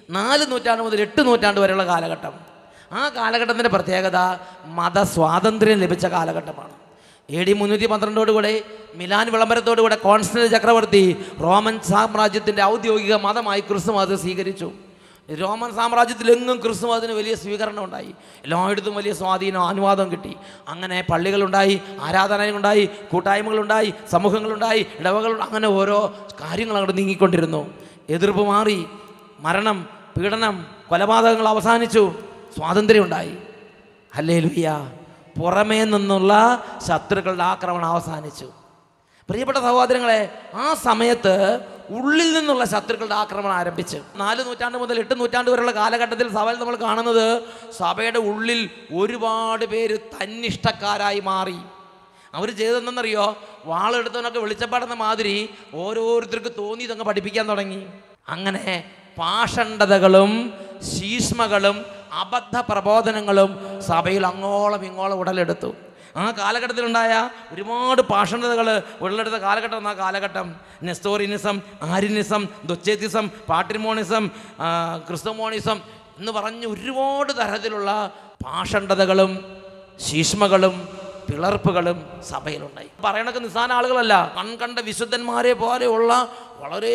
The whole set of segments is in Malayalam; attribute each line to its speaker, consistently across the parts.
Speaker 1: നാല് നൂറ്റാണ്ട് മുതൽ എട്ട് നൂറ്റാണ്ട് വരെയുള്ള കാലഘട്ടം ആ കാലഘട്ടത്തിൻ്റെ പ്രത്യേകത മതസ്വാതന്ത്ര്യം ലഭിച്ച കാലഘട്ടമാണ് എ ഡി മുന്നൂറ്റി പന്ത്രണ്ടോടുകൂടെ മിലാൻ വിളംബരത്തോടുകൂടെ കോൺസ്റ്റന്റ് ചക്രവർത്തി റോമൻ സാമ്രാജ്യത്തിൻ്റെ ഔദ്യോഗിക മതമായി ക്രിസ്തു മതം സ്വീകരിച്ചു റോമൻ സാമ്രാജ്യത്തിലെങ്ങും ക്രിസ്തു മതത്തിന് വലിയ സ്വീകരണം ഉണ്ടായി എല്ലായിടത്തും വലിയ സ്വാധീനം അനുവാദം കിട്ടി അങ്ങനെ പള്ളികളുണ്ടായി ആരാധനകളുണ്ടായി കൂട്ടായ്മകളുണ്ടായി സമൂഹങ്ങളുണ്ടായി ഇടവകൾ അങ്ങനെ ഓരോ കാര്യങ്ങൾ അങ്ങോട്ട് നീങ്ങിക്കൊണ്ടിരുന്നു എതിർപ്പ് മാറി മരണം പീഡനം കൊലപാതകങ്ങൾ അവസാനിച്ചു സ്വാതന്ത്ര്യമുണ്ടായി അല്ലേ ലുയ്യ പുറമേ നിന്നുള്ള ശത്രുക്കളുടെ ആക്രമണം അവസാനിച്ചു പ്രിയപ്പെട്ട സഹോദരങ്ങളെ ആ സമയത്ത് ഉള്ളിൽ നിന്നുള്ള ശത്രുക്കളുടെ ആക്രമണം ആരംഭിച്ചു നാല് നൂറ്റാണ്ട് മുതൽ എട്ട് നൂറ്റാണ്ട് വരെയുള്ള കാലഘട്ടത്തിൽ സഭയിൽ നമ്മൾ കാണുന്നത് സഭയുടെ ഉള്ളിൽ ഒരുപാട് പേര് തന്നിഷ്ടക്കാരായി മാറി അവർ ചെയ്തതെന്നറിയോ വാളെടുത്തവനൊക്കെ വെളിച്ചപ്പാടെന്ന മാതിരി ഓരോരുത്തർക്ക് തോന്നി ഇതങ്ങ് പഠിപ്പിക്കാൻ തുടങ്ങി അങ്ങനെ പാഷണ്ഡതകളും ശീഷ്മകളും അബദ്ധ പ്രബോധനങ്ങളും സഭയിൽ അങ്ങോളം ഇങ്ങോളം ഉടലെടുത്തു ആ കാലഘട്ടത്തിലുണ്ടായ ഒരുപാട് പാഷണ്ഡതകൾ ഉടലെടുത്ത കാലഘട്ടം എന്ന കാലഘട്ടം നെസ്റ്റോറിനിസം ആര്യനിസം ദൊച്ചേത്തിസം പാട്രിമോണിസം ആ, ക്രിസ്തമോണിസം എന്ന് പറഞ്ഞ് ഒരുപാട് തരത്തിലുള്ള പാഷണ്ഡതകളും ശീഷ്മകളും പിളർപ്പുകളും സഭയിലുണ്ടായി പറയണക്ക് നിസ്സാര ആളുകളല്ല കൺകണ്ട വിശുദ്ധന്മാരെ പോലെയുള്ള വളരെ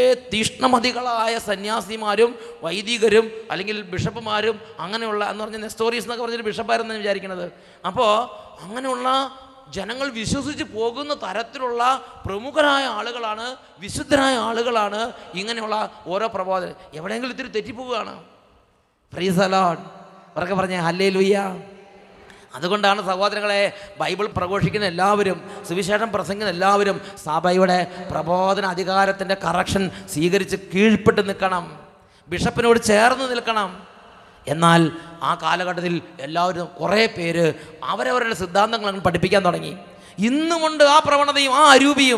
Speaker 1: തീഷ്ണമതികളായ സന്യാസിമാരും വൈദികരും അല്ലെങ്കിൽ ബിഷപ്പുമാരും അങ്ങനെയുള്ള എന്ന് പറഞ്ഞ നെസ്റ്റോറീസ് എന്നൊക്കെ പറഞ്ഞൊരു ബിഷപ്പായിരുന്നു വിചാരിക്കുന്നത് അപ്പോൾ അങ്ങനെയുള്ള ജനങ്ങൾ വിശ്വസിച്ച് പോകുന്ന തരത്തിലുള്ള പ്രമുഖരായ ആളുകളാണ് വിശുദ്ധരായ ആളുകളാണ് ഇങ്ങനെയുള്ള ഓരോ പ്രബോധനം എവിടെയെങ്കിലും ഇത്തിരി തെറ്റിപ്പോവുകയാണ് ഫ്രീസ് അലോൺ അവരൊക്കെ പറഞ്ഞേ ഹല്ലേ ലുയ്യ അതുകൊണ്ടാണ് സഹോദരങ്ങളെ ബൈബിൾ പ്രഘോഷിക്കുന്ന എല്ലാവരും സുവിശേഷം പ്രസംഗിക്കുന്ന എല്ലാവരും സഭയുടെ പ്രബോധന അധികാരത്തിൻ്റെ കറക്ഷൻ സ്വീകരിച്ച് കീഴ്പ്പെട്ട് നിൽക്കണം ബിഷപ്പിനോട് ചേർന്ന് നിൽക്കണം എന്നാൽ ആ കാലഘട്ടത്തിൽ എല്ലാവരും കുറേ പേര് അവരവരുടെ സിദ്ധാന്തങ്ങൾ അങ്ങ് പഠിപ്പിക്കാൻ തുടങ്ങി ഇന്നുമുണ്ട് ആ പ്രവണതയും ആ അരൂപിയും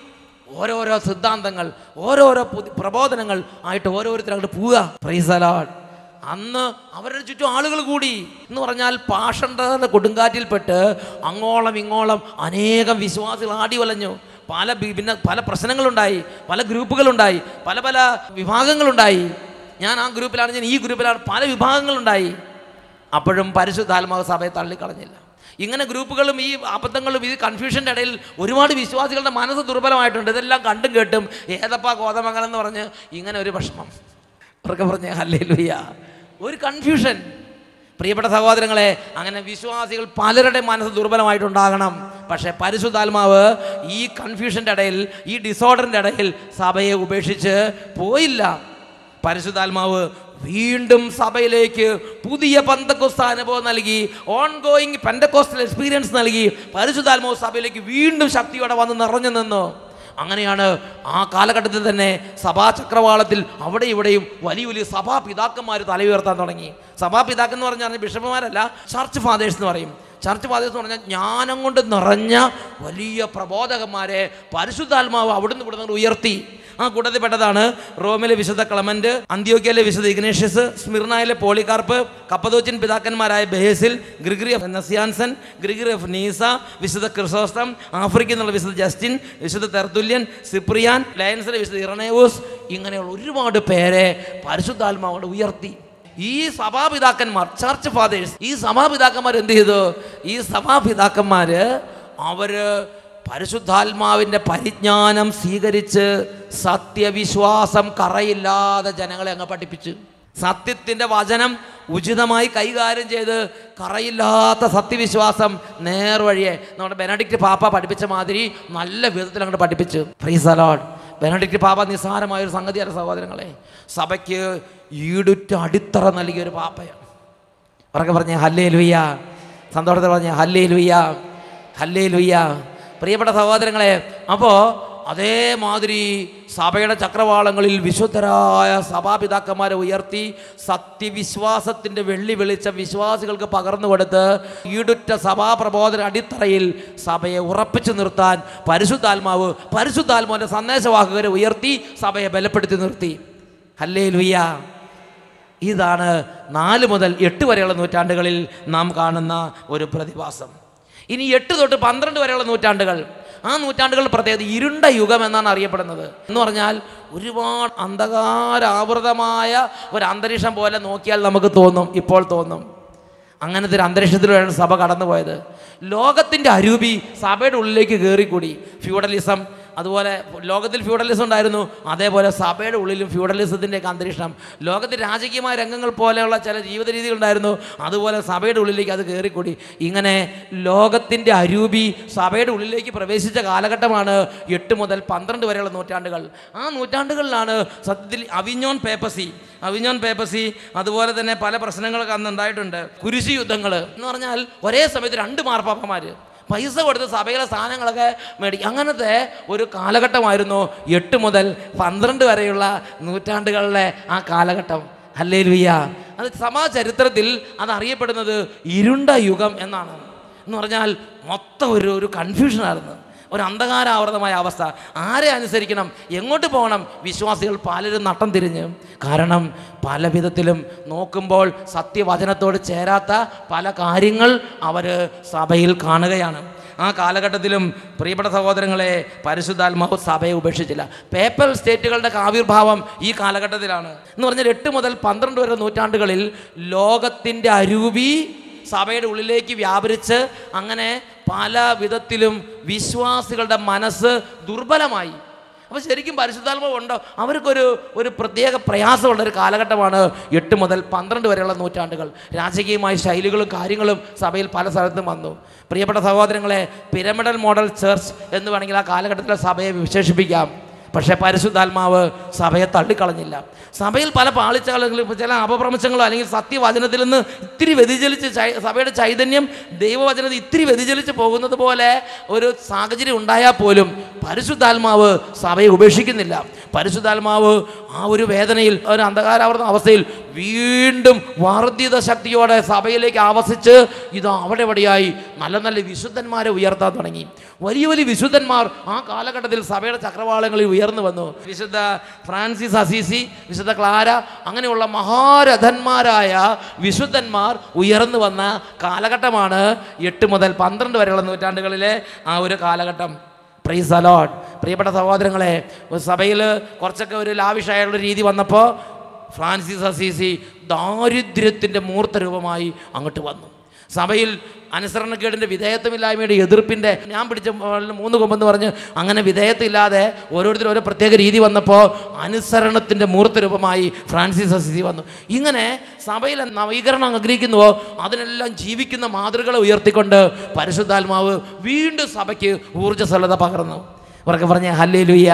Speaker 1: ഓരോരോ സിദ്ധാന്തങ്ങൾ ഓരോരോ പുതി- പ്രബോധനങ്ങൾ ആയിട്ട് ഓരോരുത്തർ അങ്ങോട്ട് പോവുക പ്രൈസലാഡ് അന്ന് അവരുടെ ചുറ്റും ആളുകൾ കൂടി എന്ന് പറഞ്ഞാൽ പാഷണ്ഡരുടെ കൊടുങ്കാറ്റിൽപ്പെട്ട് അങ്ങോളം ഇങ്ങോളം അനേകം വിശ്വാസികൾ ആടി വലഞ്ഞു പല ബി- ഭിന്ന പല പ്രശ്നങ്ങളുണ്ടായി പല ഗ്രൂപ്പുകളുണ്ടായി പല പല വിഭാഗങ്ങളുണ്ടായി ഞാൻ ആ ഗ്രൂപ്പിലാണ് ഞാൻ ഈ ഗ്രൂപ്പിലാണ് പല വിഭാഗങ്ങളുണ്ടായി അപ്പോഴും പരിശുദ്ധാത്മാവ് സഭയെ തള്ളിക്കളഞ്ഞില്ല ഇങ്ങനെ ഗ്രൂപ്പുകളും ഈ അബദ്ധങ്ങളും ഈ കൺഫ്യൂഷൻ്റെ ഇടയിൽ ഒരുപാട് വിശ്വാസികളുടെ മനസ്സ് ദുർബലമായിട്ടുണ്ട് ഇതെല്ലാം കണ്ടും കേട്ടും ഏതപ്പാ ഗോതമംഗലം എന്ന് പറഞ്ഞ് ഇങ്ങനെ ഒരു വിഷമം അവർക്ക് പറഞ്ഞ ഹല്ലേ ഒരു കൺഫ്യൂഷൻ പ്രിയപ്പെട്ട സഹോദരങ്ങളെ അങ്ങനെ വിശ്വാസികൾ പലരുടെ മനസ്സ് ദുർബലമായിട്ടുണ്ടാകണം പക്ഷേ പരിശുദ്ധാത്മാവ് ഈ കൺഫ്യൂഷൻ്റെ ഇടയിൽ ഈ ഡിസോർഡറിൻ്റെ ഇടയിൽ സഭയെ ഉപേക്ഷിച്ച് പോയില്ല പരിശുദ്ധാത്മാവ് വീണ്ടും സഭയിലേക്ക് പുതിയ പന്തക്കോസ്ത അനുഭവം നൽകി ഓൺ ഗോയിങ് പെൻഡക്കോസ്റ്റൽ എക്സ്പീരിയൻസ് നൽകി പരിശുദ്ധാത്മാവ് സഭയിലേക്ക് വീണ്ടും ശക്തിയോടെ വന്ന് നിറഞ്ഞു നിന്നു അങ്ങനെയാണ് ആ കാലഘട്ടത്തിൽ തന്നെ സഭാ ചക്രവാളത്തിൽ അവിടെ ഇവിടെയും വലിയ വലിയ സഭാ പിതാക്കന്മാർ തലയുയർത്താൻ തുടങ്ങി സഭാ പിതാക്കൾ എന്ന് പറഞ്ഞാൽ ബിഷപ്പുമാരല്ല ചർച്ച് ഫാദേഴ്സ് എന്ന് പറയും ചർച്ച് ഫാദേഴ്സ് എന്ന് പറഞ്ഞാൽ ജ്ഞാനം കൊണ്ട് നിറഞ്ഞ വലിയ പ്രബോധകന്മാരെ പരിശുദ്ധാത്മാവ് അവിടുന്ന് ഇവിടുന്ന് ഉയർത്തി ആ കൂട്ടത്തിൽപ്പെട്ടതാണ് റോമിലെ വിശുദ്ധ ക്ലമന്റ് അന്ത്യോക്യയിലെ വിശുദ്ധ ഇഗ്നേഷ്യസ് സ്മിർണയിലെ പോളികാർപ്പ് കപ്പദോച്ചിൻ പിതാക്കന്മാരായ Basil Gregory of Nazianzen Gregory of Nyssa വിശുദ്ധ ക്രിസോസ്റ്റം ആഫ്രിക്കയിൽ നിന്നുള്ള വിശുദ്ധ ജസ്റ്റിൻ വിശുദ്ധ തെർത്തുല്യൻ സിപ്രിയാൻ ലയൻസിലെ വിശുദ്ധ ഇറണേവൂസ് ഇങ്ങനെയുള്ള ഒരുപാട് പേരെ പരിശുദ്ധാത്മാവോട് ഉയർത്തി ഈ സഭാപിതാക്കന്മാർ ചർച്ച് ഫാദേഴ്സ് ഈ സഭാപിതാക്കന്മാർ എന്ത് ചെയ്തു ഈ സഭാപിതാക്കന്മാര് അവര് പരിശുദ്ധാത്മാവിൻ്റെ പരിജ്ഞാനം സ്വീകരിച്ച് സത്യവിശ്വാസം കറയില്ലാതെ ജനങ്ങളെ അങ്ങ് പഠിപ്പിച്ചു സത്യത്തിൻ്റെ വചനം ഉചിതമായി കൈകാര്യം ചെയ്ത് കറയില്ലാത്ത സത്യവിശ്വാസം നേർവഴിയെ നമ്മുടെ ബെനഡിക്റ്റ് പാപ്പ പഠിപ്പിച്ച മാതിരി നല്ല വിധത്തിൽ അങ്ങോട്ട് പഠിപ്പിച്ചു ഫ്രീസ് അലോഡ് ബെനഡിക്റ്റ് പാപ്പ നിസ്സാരമായ ഒരു സംഗതിയാണ് സഹോദരങ്ങളെ സഭയ്ക്ക് ഈടുറ്റ അടിത്തറ നൽകിയ ഒരു പാപ്പയാണ് ഉറക്കെ പറഞ്ഞേ ഹല്ലേ ലുയ്യ സന്തോഷത്തിൽ പറഞ്ഞേ ഹല്ലേ ലുയ്യ ഹല്ലേ ലുയ്യ പ്രിയപ്പെട്ട സഹോദരങ്ങളെ അപ്പോൾ അതേമാതിരി സഭയുടെ ചക്രവാളങ്ങളിൽ വിശുദ്ധരായ സഭാപിതാക്കന്മാരെ ഉയർത്തി സത്യവിശ്വാസത്തിൻ്റെ വെള്ളി വെളിച്ച വിശ്വാസികൾക്ക് പകർന്നു കൊടുത്ത് ഈടുറ്റ സഭാപ്രബോധന അടിത്തറയിൽ സഭയെ ഉറപ്പിച്ചു നിർത്താൻ പരിശുദ്ധാത്മാവ് പരിശുദ്ധാത്മാവിൻ്റെ സന്ദേശവാഹകരെ ഉയർത്തി സഭയെ ബലപ്പെടുത്തി നിർത്തി ഹല്ലേ ലുയ്യ ഇതാണ് നാല് മുതൽ എട്ട് വരെയുള്ള നൂറ്റാണ്ടുകളിൽ നാം കാണുന്ന ഒരു പ്രതിഭാസം ഇനി എട്ട് തൊട്ട് പന്ത്രണ്ട് വരെയുള്ള നൂറ്റാണ്ടുകൾ ആ നൂറ്റാണ്ടുകളുടെ പ്രത്യേകത ഇരുണ്ട യുഗം എന്നാണ് അറിയപ്പെടുന്നത് എന്ന് പറഞ്ഞാൽ ഒരുപാട് അന്ധകാരാവൃതമായ ഒരു അന്തരീക്ഷം പോലെ നോക്കിയാൽ നമുക്ക് തോന്നും ഇപ്പോൾ തോന്നും അങ്ങനത്തെ ഒരു അന്തരീക്ഷത്തിലൂടെയാണ് സഭ കടന്നുപോയത് ലോകത്തിൻ്റെ അരൂപി സഭയുടെ ഉള്ളിലേക്ക് കയറിക്കൂടി ഫ്യൂഡലിസം അതുപോലെ ലോകത്തിൽ ഫ്യൂഡലിസം ഉണ്ടായിരുന്നു അതേപോലെ സഭയുടെ ഉള്ളിലും ഫ്യൂഡലിസത്തിൻ്റെ ഒക്കെ അന്തരീക്ഷം ലോകത്തിൽ രാജകീയമായ രംഗങ്ങൾ പോലെയുള്ള ചില ജീവിത രീതികൾ ഉണ്ടായിരുന്നു അതുപോലെ സഭയുടെ ഉള്ളിലേക്ക് അത് കയറിക്കൂടി ഇങ്ങനെ ലോകത്തിൻ്റെ അരൂപി സഭയുടെ ഉള്ളിലേക്ക് പ്രവേശിച്ച കാലഘട്ടമാണ് എട്ട് മുതൽ പന്ത്രണ്ട് വരെയുള്ള നൂറ്റാണ്ടുകൾ ആ നൂറ്റാണ്ടുകളിലാണ് സത്യത്തിൽ അവിഞ്ഞോൺ പേപ്പസി അവിഞ്ഞോൺ പേപ്പസി അതുപോലെ തന്നെ പല പ്രശ്നങ്ങളൊക്കെ അന്ന് ഉണ്ടായിട്ടുണ്ട് കുരിശി യുദ്ധങ്ങൾ എന്ന് പറഞ്ഞാൽ ഒരേ സമയത്ത് രണ്ട് മാർപ്പാപ്പന്മാർ പൈസ കൊടുത്ത് സഭയിലെ സാധനങ്ങളൊക്കെ മേടിക്കും അങ്ങനത്തെ ഒരു കാലഘട്ടമായിരുന്നു എട്ട് മുതൽ പന്ത്രണ്ട് വരെയുള്ള നൂറ്റാണ്ടുകളിലെ ആ കാലഘട്ടം അല്ലേ ലുയ്യ അത് സഭാ ചരിത്രത്തിൽ അത് അറിയപ്പെടുന്നത് ഇരുണ്ട യുഗം എന്നാണ് എന്ന് പറഞ്ഞാൽ മൊത്തം ഒരു ഒരു കൺഫ്യൂഷനായിരുന്നു ഒരു അന്ധകാരാവൃതമായ അവസ്ഥ ആരെ അനുസരിക്കണം എങ്ങോട്ട് പോകണം വിശ്വാസികൾ പലരും നട്ടം തിരിഞ്ഞ് കാരണം പല വിധത്തിലും നോക്കുമ്പോൾ സത്യവചനത്തോട് ചേരാത്ത പല കാര്യങ്ങൾ അവർ സഭയിൽ കാണുകയാണ് ആ കാലഘട്ടത്തിലും പ്രിയപ്പെട്ട സഹോദരങ്ങളെ പരിശുദ്ധാത്മാവ് സഭയെ ഉപേക്ഷിച്ചില്ല പേപ്പൽ സ്റ്റേറ്റുകളുടെ ആവിർഭാവം ഈ കാലഘട്ടത്തിലാണ് എന്ന് പറഞ്ഞാൽ എട്ട് മുതൽ പന്ത്രണ്ട് വരെ നൂറ്റാണ്ടുകളിൽ ലോകത്തിൻ്റെ അരൂപി സഭയുടെ ഉള്ളിലേക്ക് വ്യാപരിച്ച് അങ്ങനെ പല വിധത്തിലും വിശ്വാസികളുടെ മനസ്സ് ദുർബലമായി അപ്പോൾ ശരിക്കും പരിശുദ്ധാത്മാവ് ഉണ്ടോ അവർക്കൊരു ഒരു പ്രത്യേക പ്രയാസമുള്ള ഒരു കാലഘട്ടമാണ് എട്ട് മുതൽ പന്ത്രണ്ട് വരെയുള്ള നൂറ്റാണ്ടുകൾ രാജകീയമായ ശൈലികളും കാര്യങ്ങളും സഭയിൽ പല സ്ഥലത്തും വന്നു പ്രിയപ്പെട്ട സഹോദരങ്ങളെ പിരമിഡൽ മോഡൽ ചർച്ച് എന്ന് വേണമെങ്കിൽ ആ കാലഘട്ടത്തിലെ സഭയെ വിശേഷിപ്പിക്കാം പക്ഷേ പരിശുദ്ധാത്മാവ് സഭയെ തള്ളിക്കളഞ്ഞില്ല സഭയിൽ പല പാളിച്ചകളും ചില അപപ്രമശങ്ങളോ അല്ലെങ്കിൽ സത്യവചനത്തിൽ നിന്ന് ഇത്തിരി വ്യതിചലിച്ച് ചൈ- സഭയുടെ ചൈതന്യം ദൈവവചനത്തിൽ ഇത്തിരി വ്യതിചലിച്ച് പോകുന്നത് പോലെ ഒരു സാഹചര്യം ഉണ്ടായാൽ പോലും പരിശുദ്ധാത്മാവ് സഭയെ ഉപേക്ഷിക്കുന്നില്ല പരിശുദ്ധാത്മാവ് ആ ഒരു വേദനയിൽ ഒരു അന്ധകാരാവർന്ന അവസ്ഥയിൽ വീണ്ടും വർദ്ധിത ശക്തിയോടെ സഭയിലേക്ക് ആവസിച്ച് ഇത് അവിടെ എവിടെയായി നല്ല നല്ല വിശുദ്ധന്മാരെ ഉയർത്താൻ തുടങ്ങി വലിയ വലിയ വിശുദ്ധന്മാർ ആ കാലഘട്ടത്തിൽ സഭയുടെ ചക്രവാളങ്ങളിൽ ഉയർന്നു വന്നു വിശുദ്ധ ഫ്രാൻസിസ് അസീസി വിശുദ്ധ ക്ലാര അങ്ങനെയുള്ള മഹാരഥന്മാരായ വിശുദ്ധന്മാർ ഉയർന്നു വന്ന കാലഘട്ടമാണ് എട്ട് മുതൽ പന്ത്രണ്ട് വരെയുള്ള നൂറ്റാണ്ടുകളിലെ ആ ഒരു കാലഘട്ടം പ്രൈസ് അലോട്ട് പ്രിയപ്പെട്ട സഹോദരങ്ങളെ സഭയിൽ കുറച്ചൊക്കെ ഒരു ലാവിഷായുള്ള രീതി വന്നപ്പോൾ ഫ്രാൻസിസ് അസീസി ദാരിദ്ര്യത്തിൻ്റെ മൂർത്ത രൂപമായി അങ്ങോട്ട് വന്നു സഭയിൽ അനുസരണക്കേടിൻ്റെ വിധേയത്വമില്ലായ്മയുടെ എതിർപ്പിൻ്റെ ഞാൻ പിടിച്ച മുകളിൽ മൂന്ന് കൊമ്പെന്ന് പറഞ്ഞ് അങ്ങനെ വിധേയത്വമില്ലാതെ ഓരോരുത്തരും ഓരോ പ്രത്യേക രീതി വന്നപ്പോൾ അനുസരണത്തിൻ്റെ മൂർത്ത രൂപമായി ഫ്രാൻസിസ് അസിസി വന്നു ഇങ്ങനെ സഭയിൽ നവീകരണം ആഗ്രഹിക്കുന്നുവോ അതിനെല്ലാം ജീവിക്കുന്ന മാതൃകളെ ഉയർത്തിക്കൊണ്ട് പരിശുദ്ധാത്മാവ് വീണ്ടും സഭയ്ക്ക് ഊർജ്ജസ്വലത പകർന്നു അവർക്ക് പറഞ്ഞ ഹല്ലേ ലുയ്യ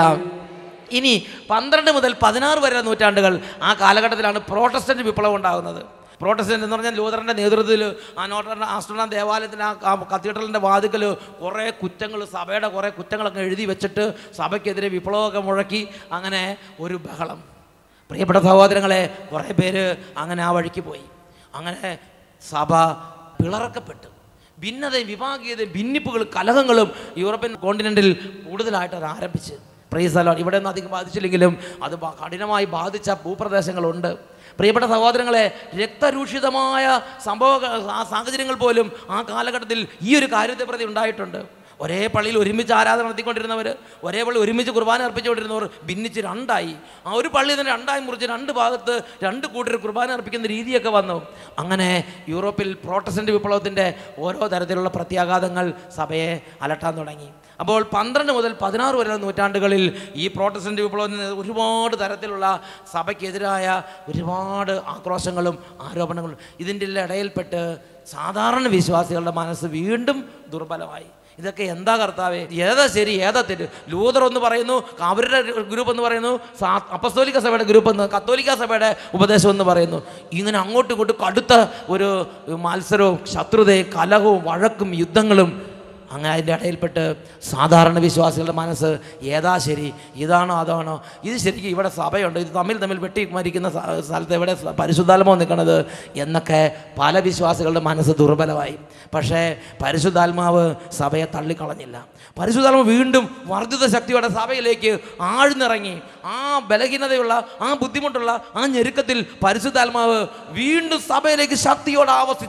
Speaker 1: ഇനി പന്ത്രണ്ട് മുതൽ പതിനാറ് വരെ നൂറ്റാണ്ടുകൾ ആ കാലഘട്ടത്തിലാണ് പ്രോട്ടസ്റ്റന്റ് വിപ്ലവം ഉണ്ടാകുന്നത് പ്രോട്ടസ്റ്റന്റ് എന്ന് പറഞ്ഞാൽ ലൂതറിൻ്റെ നേതൃത്വത്തിൽ ആ നോട്ടർ ആസ്ട്രോണാം ദേവാലയത്തിൻ്റെ ആ ആ കത്തീഡ്രലിൻ്റെ വാതിക്കൽ കുറേ കുറ്റങ്ങൾ സഭയുടെ കുറേ കുറ്റങ്ങളൊക്കെ എഴുതി വെച്ചിട്ട് സഭയ്ക്കെതിരെ വിപ്ലവമൊക്കെ മുഴക്കി അങ്ങനെ ഒരു ബഹളം പ്രിയപ്പെട്ട സഹോദരങ്ങളെ കുറേ പേര് അങ്ങനെ ആ വഴിക്ക് പോയി അങ്ങനെ സഭ പിളർക്കപ്പെട്ടു ഭിന്നതയും വിഭാഗീയതയും ഭിന്നിപ്പുകളും കലഹങ്ങളും യൂറോപ്യൻ കോണ്ടിനെൻറ്റിൽ കൂടുതലായിട്ട് അത് ആരംഭിച്ച് പ്രൈസലോ ഇവിടെ ഒന്നും അധികം ബാധിച്ചില്ലെങ്കിലും അത് ബ- കഠിനമായി ബാധിച്ച ഭൂപ്രദേശങ്ങളുണ്ട് പ്രിയപ്പെട്ട സഹോദരങ്ങളെ രക്തരൂഷിതമായ സംഭവ ആ സാഹചര്യങ്ങൾ പോലും ആ കാലഘട്ടത്തിൽ ഈ ഒരു കാര്യത്തെ പ്രതി ഉണ്ടായിട്ടുണ്ട് ഒരേ പള്ളിയിൽ ഒരുമിച്ച് ആരാധന നടത്തിക്കൊണ്ടിരുന്നവർ ഒരേ പള്ളി ഒരുമിച്ച് കുർബാന അർപ്പിച്ചുകൊണ്ടിരുന്നവർ ഭിന്നിച്ച് രണ്ടായി ആ ഒരു പള്ളി തന്നെ രണ്ടായി മുറിച്ച് രണ്ട് ഭാഗത്ത് രണ്ട് കൂട്ടർ കുർബാന അർപ്പിക്കുന്ന രീതിയൊക്കെ വന്നു അങ്ങനെ യൂറോപ്പിൽ പ്രോട്ടസ്റ്റന്റ് വിപ്ലവത്തിൻ്റെ ഓരോ തരത്തിലുള്ള പ്രത്യാഘാതങ്ങൾ സഭയെ അലട്ടാൻ തുടങ്ങി അപ്പോൾ പന്ത്രണ്ട് മുതൽ പതിനാറ് വരെയുള്ള നൂറ്റാണ്ടുകളിൽ ഈ പ്രോട്ടസ്റ്റന്റ് വിപ്ലവത്തിന് ഒരുപാട് തരത്തിലുള്ള സഭയ്ക്കെതിരായ ഒരുപാട് ആക്രോശങ്ങളും ആരോപണങ്ങളും ഇതിൻ്റെ എല്ലാം ഇടയിൽപ്പെട്ട് സാധാരണ വിശ്വാസികളുടെ മനസ്സ് വീണ്ടും ദുർബലമായി ഇതൊക്കെ എന്താ കർത്താവേ ഏതാ ശരി ഏതാ തെറ്റ് ലൂതർ എന്ന് പറയുന്നു അവരുടെ ഗ്രൂപ്പ് എന്ന് പറയുന്നു സാ- അപ്പസ്തോലിക്ക സഭയുടെ ഗ്രൂപ്പ് എന്ന് കത്തോലിക്ക സഭയുടെ ഉപദേശം എന്ന് പറയുന്നു ഇങ്ങനെ അങ്ങോട്ടും ഇങ്ങോട്ടും കടുത്ത ഒരു മത്സരവും ശത്രുതയും കലഹവും വഴക്കും യുദ്ധങ്ങളും അങ്ങനെ അതിൻ്റെ ഇടയിൽപ്പെട്ട് സാധാരണ വിശ്വാസികളുടെ മനസ്സ് ഏതാ ശരി ഇതാണോ അതാണോ ഇത് ശരിക്കും ഇവിടെ സഭയുണ്ട് ഇത് തമ്മിൽ തമ്മിൽ വെട്ടി മരിക്കുന്ന സ്ഥ- സ്ഥലത്ത് എവിടെ സ- പരിശുദ്ധാത്മാവ് നിൽക്കണത് എന്നൊക്കെ പല വിശ്വാസികളുടെ മനസ്സ് ദുർബലമായി പക്ഷേ പരിശുദ്ധാത്മാവ് സഭയെ തള്ളിക്കളഞ്ഞില്ല പരിശുദ്ധാത്മാവ് വീണ്ടും വർദ്ധിത ശക്തിയോടെ സഭയിലേക്ക് ആഴ്ന്നിറങ്ങി ആ ബലഹീനതയുള്ള ആ ബുദ്ധിമുട്ടുള്ള ആ ഞെരുക്കത്തിൽ പരിശുദ്ധാത്മാവ് വീണ്ടും സഭയിലേക്ക് ശക്തിയോടെ ആവസിച്ച്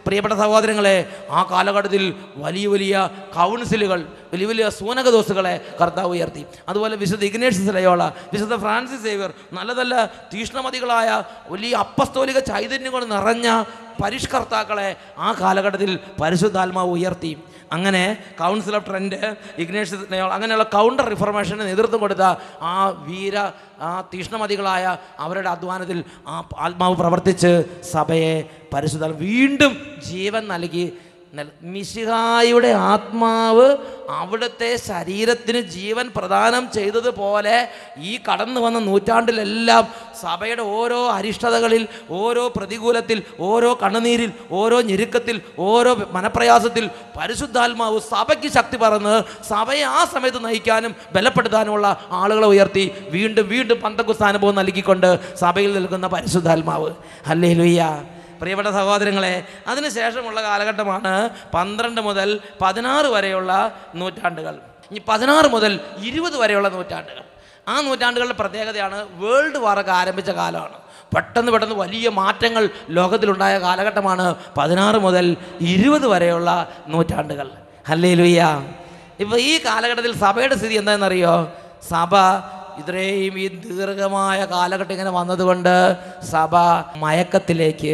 Speaker 1: പ്രിയപ്പെട്ട സഹോദരങ്ങളെ ആ കാലഘട്ടത്തിൽ വലിയ വലിയ കൗൺസിലുകൾ വലിയ വലിയ സൂനകദോസുകളെ കർത്താവ് ഉയർത്തി അതുപോലെ വിശുദ്ധ ഇഗ്നേഷ്യസ് ലയോള വിശുദ്ധ ഫ്രാൻസിസ് സേവ്യർ നല്ല നല്ല തീഷ്ണമതികളായ വലിയ അപ്പസ്തോലിക ചൈതന്യം കൊണ്ട് നിറഞ്ഞ പരിഷ്കർത്താക്കളെ ആ കാലഘട്ടത്തിൽ പരിശുദ്ധാത്മാവ് ഉയർത്തി അങ്ങനെ Council of Trent Ignatius Loyola അങ്ങനെയുള്ള കൗണ്ടർ റിഫർമേഷന് നേതൃത്വം കൊടുത്ത ആ വീര ആ തീഷ്ണമതികളായ അവരുടെ അധ്വാനത്തിൽ ആ ആത്മാവ് പ്രവർത്തിച്ച് സഭയെ പരിശുദ്ധ വീണ്ടും ജീവൻ നൽകി നൽ- മിശിഹായുടെ ആത്മാവ് അവിടുത്തെ ശരീരത്തിന് ജീവൻ പ്രദാനം ചെയ്തതുപോലെ ഈ കടന്നു വന്ന നൂറ്റാണ്ടിലെല്ലാം സഭയുടെ ഓരോ അരിഷ്ടതകളിൽ ഓരോ പ്രതികൂലത്തിൽ ഓരോ കണ്ണുനീരിൽ ഓരോ ഞെരുക്കത്തിൽ ഓരോ മനപ്രയാസത്തിൽ പരിശുദ്ധാത്മാവ് സഭയ്ക്ക് ശക്തി പറന്ന് സഭയെ ആ സമയത്ത് നയിക്കാനും ബലപ്പെടുത്താനുമുള്ള ആളുകളെ ഉയർത്തി വീണ്ടും വീണ്ടും പന്തക്കുസ്ഥാനുഭവം നൽകിക്കൊണ്ട് സഭയിൽ നിൽക്കുന്ന പരിശുദ്ധാത്മാവ് അല്ലേ ലുയ്യ പ്രിയപ്പെട്ട സഹോദരങ്ങളെ അതിനുശേഷമുള്ള കാലഘട്ടമാണ് പന്ത്രണ്ട് മുതൽ പതിനാറ് വരെയുള്ള നൂറ്റാണ്ടുകൾ ഇനി പതിനാറ് മുതൽ ഇരുപത് വരെയുള്ള നൂറ്റാണ്ടുകൾ ആ നൂറ്റാണ്ടുകളുടെ പ്രത്യേകതയാണ് വേൾഡ് വാറൊക്കെ ആരംഭിച്ച കാലമാണ് പെട്ടെന്ന് പെട്ടെന്ന് വലിയ മാറ്റങ്ങൾ ലോകത്തിലുണ്ടായ കാലഘട്ടമാണ് പതിനാറ് മുതൽ ഇരുപത് വരെയുള്ള നൂറ്റാണ്ടുകൾ അല്ലേ ലുയ്യ ഇപ്പോൾ ഈ കാലഘട്ടത്തിൽ സഭയുടെ സ്ഥിതി എന്താണെന്നറിയോ സഭ ഇത്രയും ഈ ദീർഘമായ കാലഘട്ടം ഇങ്ങനെ വന്നതുകൊണ്ട് സഭ മയക്കത്തിലേക്ക്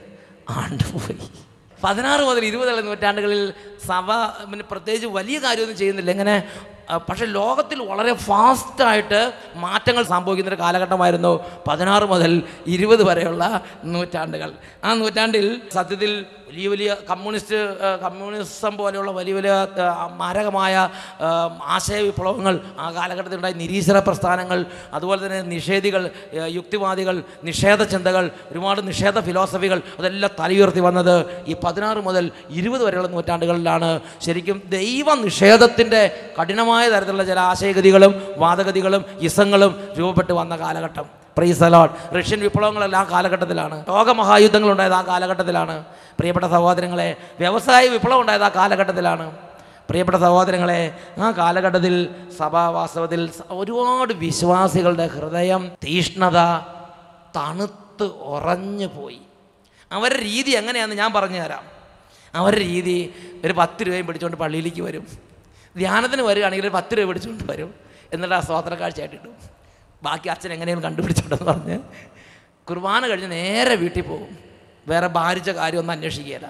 Speaker 1: ആണ്ടുപോയി പതിനാറ് മുതൽ ഇരുപതുള്ള നൂറ്റാണ്ടുകളിൽ സഭ പിന്നെ പ്രത്യേകിച്ച് വലിയ കാര്യമൊന്നും ചെയ്യുന്നില്ല ഇങ്ങനെ ആ, പക്ഷേ ലോകത്തിൽ വളരെ ഫാസ്റ്റായിട്ട് മാറ്റങ്ങൾ സംഭവിക്കുന്ന ഒരു കാലഘട്ടമായിരുന്നു പതിനാറ് മുതൽ ഇരുപത് വരെയുള്ള നൂറ്റാണ്ടുകൾ ആ നൂറ്റാണ്ടിൽ സത്യത്തിൽ വലിയ വലിയ കമ്മ്യൂണിസ്റ്റ് ആ, കമ്മ്യൂണിസം പോലെയുള്ള വലിയ വലിയ ആ, മാരകമായ ആ, ആശയ വിപ്ലവങ്ങൾ ആ കാലഘട്ടത്തിൽ ഉണ്ടായ നിരീശ്വര പ്രസ്ഥാനങ്ങൾ അതുപോലെ തന്നെ നിഷേധികൾ ആ, യുക്തിവാദികൾ നിഷേധ ചിന്തകൾ ഒരുപാട് നിഷേധ ഫിലോസഫികൾ അതെല്ലാം തലയുയർത്തി വന്നത് ഈ പതിനാറ് മുതൽ ഇരുപത് വരെയുള്ള നൂറ്റാണ്ടുകളിലാണ് ശരിക്കും ദൈവ നിഷേധത്തിൻ്റെ കഠിനമായ തരത്തിലുള്ള ചില ആശയഗതികളും വാദഗതികളും ഇസങ്ങളും രൂപപ്പെട്ട് വന്ന കാലഘട്ടം പ്രീസലോട്ട് റഷ്യൻ വിപ്ലവങ്ങളെല്ലാം ആ കാലഘട്ടത്തിലാണ് ലോകമഹായുദ്ധങ്ങൾ ഉണ്ടായത് ആ കാലഘട്ടത്തിലാണ് പ്രിയപ്പെട്ട സഹോദരങ്ങളെ വ്യവസായ വിപ്ലവം ഉണ്ടായത് ആ കാലഘട്ടത്തിലാണ് പ്രിയപ്പെട്ട സഹോദരങ്ങളെ ആ കാലഘട്ടത്തിൽ സഭാ വാസ്തവത്തിൽ സ- ഒരുപാട് വിശ്വാസികളുടെ ഹൃദയം തീഷ്ണത തണുത്ത് ഉറഞ്ഞു പോയി അവരുടെ രീതി എങ്ങനെയാണെന്ന് ഞാൻ പറഞ്ഞു തരാം അവരുടെ രീതി ഒരു പത്ത് രൂപയും പിടിച്ചുകൊണ്ട് പള്ളിയിലേക്ക് വരും ധ്യാനത്തിന് വരികയാണെങ്കിൽ ഒരു പത്ത് രൂപ പിടിച്ചുകൊണ്ട് വരും എന്നിട്ട് ആ സ്വാതന്ത്ര കാഴ്ചയായിട്ട് ഇടും ബാക്കി അച്ഛൻ എങ്ങനെയും കണ്ടുപിടിച്ചോണ്ടെന്ന് പറഞ്ഞ് കുർബാന കഴിഞ്ഞ് നേരെ വീട്ടിൽ പോകും വേറെ ഭാരിച്ച കാര്യമൊന്നും അന്വേഷിക്കുകയില്ല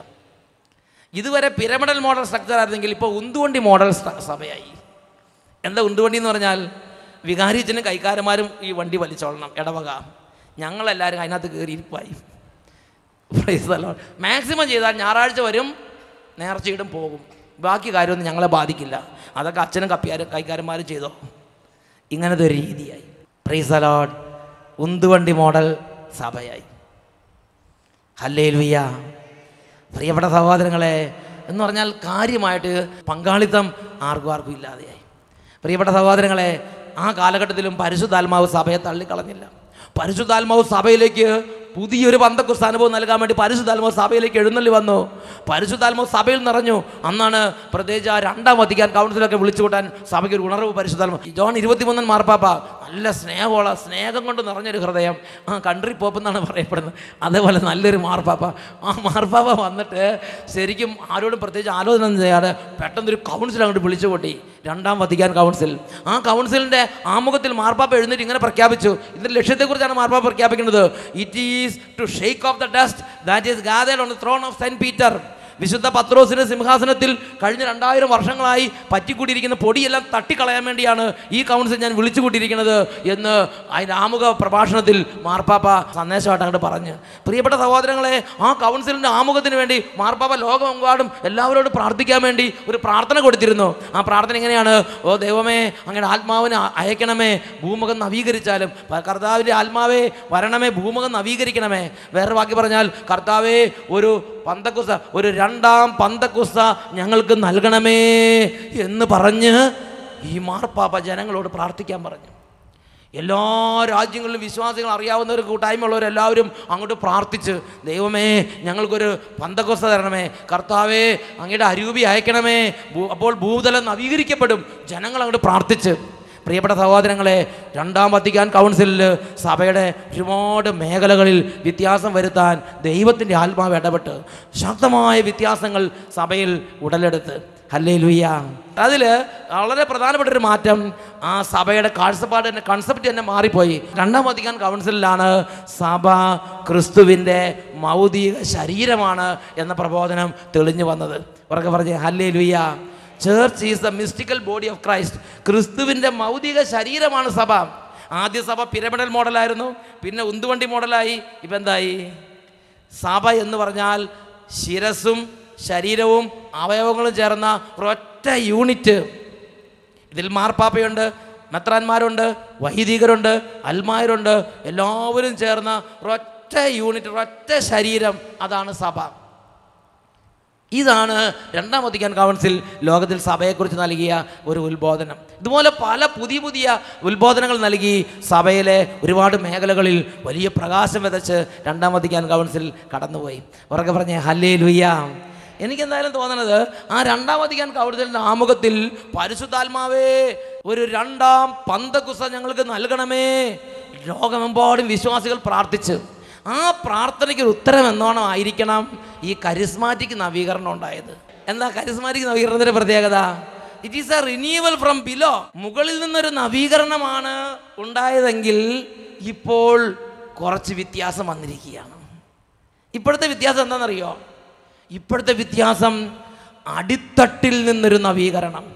Speaker 1: ഇതുവരെ പിരമിഡൽ മോഡൽ സ്ട്രക്ചർ ആയിരുന്നെങ്കിൽ ഇപ്പോൾ ഉന്തുവണ്ടി മോഡൽ സ്ട്ര- സഭയായി എന്താ ഉന്തുവണ്ടി എന്ന് പറഞ്ഞാൽ വികാരിച്ചനും കൈക്കാരന്മാരും ഈ വണ്ടി വലിച്ചോളണം ഇടവക ഞങ്ങളെല്ലാവരും അതിനകത്ത് കയറിയിരിപ്പായി മാക്സിമം ചെയ്താൽ ഞായറാഴ്ച വരും നേർച്ചയിടും പോകും ബാക്കി കാര്യമൊന്നും ഞങ്ങളെ ബാധിക്കില്ല അതൊക്കെ അച്ഛനും കപ്പിയാരും കൈക്കാരന്മാരും ചെയ്തോ ഇങ്ങനത്തെ ഒരു രീതിയായി പ്രീസലോഡ് ഉന്തുവണ്ടി മോഡൽ സഭയായി ഹല്ലേ ലുയ്യ പ്രിയപ്പെട്ട സഹോദരങ്ങളെ എന്ന് പറഞ്ഞാൽ കാര്യമായിട്ട് പങ്കാളിത്തം ആർക്കും ആർക്കും ഇല്ലാതെയായി പ്രിയപ്പെട്ട സഹോദരങ്ങളെ ആ കാലഘട്ടത്തിലും പരിശുദ്ധാത്മാവ് സഭയെ തള്ളിക്കളഞ്ഞില്ല പരിശുദ്ധാത്മാവ് സഭയിലേക്ക് പുതിയൊരു പന്തക്കുസ്ത അനുഭവം നൽകാൻ വേണ്ടി പരിശുദ്ധാത്മാവ് സഭയിലേക്ക് എഴുന്നള്ളി വന്നു പരിശുദ്ധാത്മാവ് സഭയിൽ നിറഞ്ഞു അന്നാണ് പ്രത്യേകിച്ച് ആ രണ്ടാം വത്തിക്കാൻ കൗൺസിലൊക്കെ വിളിച്ചു കൂട്ടാൻ സഭയ്ക്ക് ഒരു ഉണർവ് പരിശുദ്ധാത്മാവ് ജോൺ ഇരുപത്തിമൂന്നൻ മാർപ്പാപ്പ നല്ല സ്നേഹമുള്ള സ്നേഹം കൊണ്ട് നിറഞ്ഞൊരു ഹൃദയം ആ കൺട്രി പോപ്പ് എന്നാണ് പറയപ്പെടുന്നത് അതേപോലെ നല്ലൊരു മാർപ്പാപ്പ ആ മാർപ്പാപ്പ വന്നിട്ട് ശരിക്കും ആരോടും പ്രത്യേകിച്ച് ആലോചന ഒന്നും ചെയ്യാതെ പെട്ടെന്നൊരു കൗൺസിൽ അങ്ങോട്ട് വിളിച്ചു കൂട്ടി രണ്ടാം വത്തിക്കാൻ കൗൺസിൽ ആ കൗൺസിലിൻ്റെ ആമുഖത്തിൽ മാർപ്പാപ്പ എഴുന്നേറ്റ് ഇങ്ങനെ പ്രഖ്യാപിച്ചു ഇതിൻ്റെ ലക്ഷ്യത്തെക്കുറിച്ചാണ് മാർപ്പാപ്പ പ്രഖ്യാപിക്കുന്നത് it is to shake off the dust that is gathered on the throne of Saint Peter വിശുദ്ധ പത്രോസിന്റെ സിംഹാസനത്തിൽ കഴിഞ്ഞ രണ്ടായിരം വർഷങ്ങളായി പറ്റിക്കൂട്ടിയിരിക്കുന്ന പൊടിയെല്ലാം തട്ടിക്കളയാൻ വേണ്ടിയാണ് ഈ കൗൺസിൽ ഞാൻ വിളിച്ചു കൂട്ടിയിരിക്കുന്നത് എന്ന് അതിൻ്റെ ആമുഖ പ്രഭാഷണത്തിൽ മാർപ്പാപ്പ സന്ദേശമായിട്ട് അങ്ങോട്ട് പറഞ്ഞ് പ്രിയപ്പെട്ട സഹോദരങ്ങളെ ആ കൗൺസിലിൻ്റെ ആമുഖത്തിന് വേണ്ടി മാർപ്പാപ്പ ലോകമെമ്പാടും എല്ലാവരോടും പ്രാർത്ഥിക്കാൻ വേണ്ടി ഒരു പ്രാർത്ഥന കൊടുത്തിരുന്നു ആ പ്രാർത്ഥന എങ്ങനെയാണ് ഓ ദൈവമേ അങ്ങനെ ആത്മാവിനെ അ- അയക്കണമേ ഭൂമുഖം നവീകരിച്ചാലും പ- കർത്താവിൻ്റെ ആത്മാവേ വരണമേ ഭൂമുഖം നവീകരിക്കണമേ വേറെ വാക്കി പറഞ്ഞാൽ കർത്താവേ ഒരു പന്തക്കുസ ഒരു രണ്ടാം പന്തക്കുസ ഞങ്ങൾക്ക് നൽകണമേ എന്ന് പറഞ്ഞ് ഈ മാർപ്പാപ്പ ജനങ്ങളോട് പ്രാർത്ഥിക്കാൻ പറഞ്ഞു എല്ലാ രാജ്യങ്ങളിലും വിശ്വാസികൾ അറിയാവുന്ന ഒരു കൂട്ടായ്മയുള്ളവരെല്ലാവരും അങ്ങോട്ട് പ്രാർത്ഥിച്ച് ദൈവമേ ഞങ്ങൾക്കൊരു പന്തക്കൊസ തരണമേ കർത്താവേ അങ്ങയുടെ അരൂപി അയക്കണമേ ഭൂ- അപ്പോൾ ഭൂതലം നവീകരിക്കപ്പെടും ജനങ്ങൾ അങ്ങോട്ട് പ്രാർത്ഥിച്ച് പ്രിയപ്പെട്ട സഹോദരങ്ങളെ രണ്ടാം വത്തിക്കാൻ കൗൺസിലിൽ സഭയുടെ ഒരുപാട് മേഖലകളിൽ വ്യത്യാസം വരുത്താൻ ദൈവത്തിൻ്റെ ആത്മാവ് ഇടപെട്ട് ശക്തമായ വ്യത്യാസങ്ങൾ സഭയിൽ ഉടലെടുത്ത് ഹല്ലേ ലുയ്യ അതിൽ വളരെ പ്രധാനപ്പെട്ട ഒരു മാറ്റം ആ സഭയുടെ കാഴ്ചപ്പാട് തന്നെ കൺസെപ്റ്റ് തന്നെ മാറിപ്പോയി രണ്ടാം വത്തിക്കാൻ കൗൺസിലിലാണ് സഭ ക്രിസ്തുവിൻ്റെ മൗതിക ശരീരമാണ് എന്ന പ്രബോധനം തെളിഞ്ഞു വന്നത് ഉറക്കെ പറഞ്ഞ് hallelujah church is the mystical body of Christ ക്രിസ്തുവിൻ്റെ മൗതിക ശരീരമാണ് സഭ ആദ്യ സഭ പിരമിഡൽ മോഡലായിരുന്നു പിന്നെ ഉന്തുവണ്ടി മോഡലായി ഇപ്പം എന്തായി സഭ എന്ന് പറഞ്ഞാൽ ശിരസും ശരീരവും അവയവങ്ങളും ചേർന്ന ഒരൊറ്റ യൂണിറ്റ് ഇതിൽ മാർപ്പാപ്പയുണ്ട് മെത്രാന്മാരുണ്ട് വൈദികരുണ്ട് അൽമായരുണ്ട് എല്ലാവരും ചേർന്ന ഒരൊറ്റ യൂണിറ്റ് ഒരൊറ്റ ശരീരം അതാണ് സഭ ഇതാണ് രണ്ടാം വത്തിക്കാൻ കൗൺസിൽ ലോകത്തിൽ സഭയെക്കുറിച്ച് നൽകിയ ഒരു ഉത്ബോധനം ഇതുപോലെ പല പുതിയ പുതിയ ഉത്ബോധനങ്ങൾ നൽകി സഭയിലെ ഒരുപാട് മേഖലകളിൽ വലിയ പ്രകാശം വിതച്ച് രണ്ടാം വത്തിക്കാൻ കൗൺസിൽ കടന്നുപോയി ഉറക്കെ പറഞ്ഞേ ഹല്ലേ ലുയ്യ എനിക്കെന്തായാലും തോന്നണത് ആ രണ്ടാം വത്തിക്കാൻ കൗൺസിലിൻ്റെ ആമുഖത്തിൽ പരിശുദ്ധാത്മാവേ ഒരു രണ്ടാം പന്തകുസ ഞങ്ങൾക്ക് നൽകണമേ ലോകമെമ്പാടും വിശ്വാസികൾ പ്രാർത്ഥിച്ച് ആ പ്രാർത്ഥനയ്ക്ക് ഒരു ഉത്തരം എന്നോണം ആയിരിക്കണം ഈ കരിസ്മാറ്റിക് നവീകരണം ഉണ്ടായത് എന്താ കരിസ്മാറ്റിക് നവീകരണത്തിന്റെ പ്രത്യേകത it is a renewal from below മുകളിൽ നിന്നൊരു നവീകരണമാണ് ഉണ്ടായതെങ്കിൽ ഇപ്പോൾ കുറച്ച് വ്യത്യാസം വന്നിരിക്കുകയാണ് ഇപ്പോഴത്തെ വ്യത്യാസം എന്താണെന്നറിയോ ഇപ്പോഴത്തെ വ്യത്യാസം അടിത്തട്ടിൽ നിന്നൊരു നവീകരണം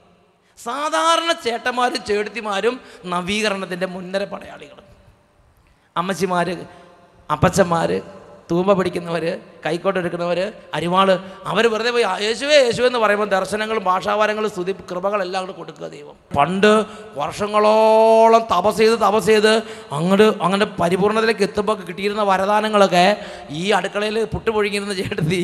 Speaker 1: സാധാരണ ചേട്ടന്മാരും ചേട്ടത്തിമാരും നവീകരണത്തിൻ്റെ മുൻനിര പടയാളികൾ അമ്മച്ചിമാർ അപ്പച്ചന്മാർ തൂമ്പ പിടിക്കുന്നവർ കൈക്കോട്ട് എടുക്കുന്നവർ അരിവാള് അവർ വെറുതെ പോയി യേശുവേ യേശു എന്ന് പറയുമ്പോൾ ദർശനങ്ങളും ഭാഷാവാരങ്ങളും സ്തുതി കൃപകളെല്ലാം കൂടെ കൊടുക്കുക ദൈവം പണ്ട് വർഷങ്ങളോളം തപസ് ചെയ്ത് തപസ് ചെയ്ത് അങ്ങോട്ട് അങ്ങനെ പരിപൂർണതയിലേക്ക് എത്തുമ്പോൾ കിട്ടിയിരുന്ന വരദാനങ്ങളൊക്കെ ഈ അടുക്കളയിൽ പുട്ടുപൊഴുങ്ങിയിരുന്ന ചേട്ടത്തി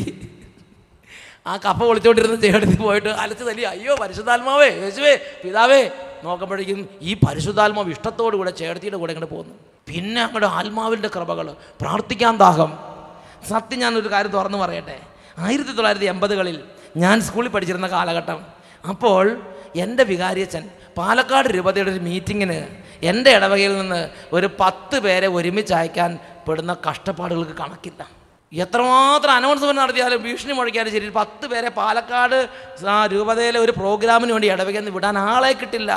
Speaker 1: ആ കപ്പ ഒളിച്ചോണ്ടിരുന്ന ചേട്ടത്തി പോയിട്ട് അലച്ച് തല്ലി അയ്യോ പരിശുദ്ധാത്മാവേ യേശുവേ പിതാവേ നോക്കുമ്പോഴേക്കും ഈ പരിശുദ്ധാത്മാവ് ഇഷ്ടത്തോടു കൂടെ ചേട്ടത്തിയുടെ കൂടെ ഇങ്ങോട്ട് പോകുന്നു പിന്നെ അങ്ങോട്ട് ആത്മാവിൻ്റെ കൃപകൾ പ്രാർത്ഥിക്കാൻ ദാഹം സത്യം ഞാനൊരു കാര്യം തുറന്നു പറയട്ടെ ആയിരത്തി തൊള്ളായിരത്തി എൺപതുകളിൽ ഞാൻ സ്കൂളിൽ പഠിച്ചിരുന്ന കാലഘട്ടം അപ്പോൾ എൻ്റെ വികാരിയച്ഛൻ പാലക്കാട് രൂപതയുടെ ഒരു മീറ്റിങ്ങിന് എൻ്റെ ഇടവകയിൽ നിന്ന് ഒരു പത്ത് പേരെ ഒരുമിച്ച് അയക്കാൻ പെടുന്ന കഷ്ടപ്പാടുകൾക്ക് കണക്കില്ല എത്രമാത്രം അനൗൺസ്മെൻറ്റ് നടത്തിയാലും ഭീഷണി മുഴക്കിയാലും ശരി പത്ത് പേരെ പാലക്കാട് ആ രൂപതയിലെ ഒരു പ്രോഗ്രാമിന് വേണ്ടി ഇടവകയിൽ നിന്ന് വിടാൻ ആളെ കിട്ടില്ല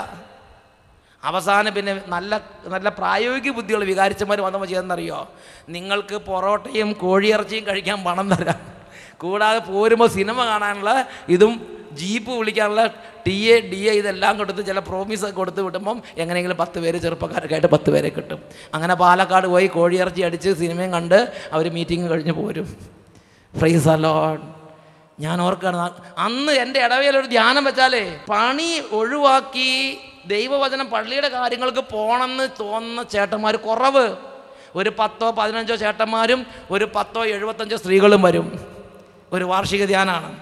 Speaker 1: അവസാനം പിന്നെ നല്ല നല്ല പ്രായോഗിക ബുദ്ധിയുള്ള വികാരിച്ചന്മാർ വന്നപ്പോൾ ചെയ്തെന്നറിയോ നിങ്ങൾക്ക് പൊറോട്ടയും കോഴിയിറച്ചിയും കഴിക്കാൻ പണം തരാം കൂടാതെ പോരുമ്പോൾ സിനിമ കാണാനുള്ള ഇതും ജീപ്പ് വിളിക്കാനുള്ള ടി എ ഡി എ ഇതെല്ലാം കൊടുത്ത് ചില പ്രോമിസ് ഒക്കെ കൊടുത്ത് വിട്ടുമ്പം എങ്ങനെയെങ്കിലും പത്ത് പേര് ചെറുപ്പക്കാർക്കായിട്ട് പത്ത് പേരെ കിട്ടും അങ്ങനെ പാലക്കാട് പോയി കോഴിയിറച്ചി അടിച്ച് സിനിമയും കണ്ട് അവർ മീറ്റിംഗ് കഴിഞ്ഞ് പോരും ഫ്രൈസ് അലോൺ ഞാൻ ഓർക്കുകയാണ് അന്ന് എൻ്റെ ഇടവയിൽ ഒരു ധ്യാനം വെച്ചാലേ പണി ഒഴിവാക്കി ദൈവവചനം പള്ളിയുടെ കാര്യങ്ങൾക്ക് പോകണമെന്ന് തോന്നുന്ന ചേട്ടന്മാർ കുറവ് ഒരു പത്തോ പതിനഞ്ചോ ചേട്ടന്മാരും ഒരു പത്തോ എഴുപത്തഞ്ചോ സ്ത്രീകളും വരും ഒരു വാർഷിക ധ്യാനമാണ്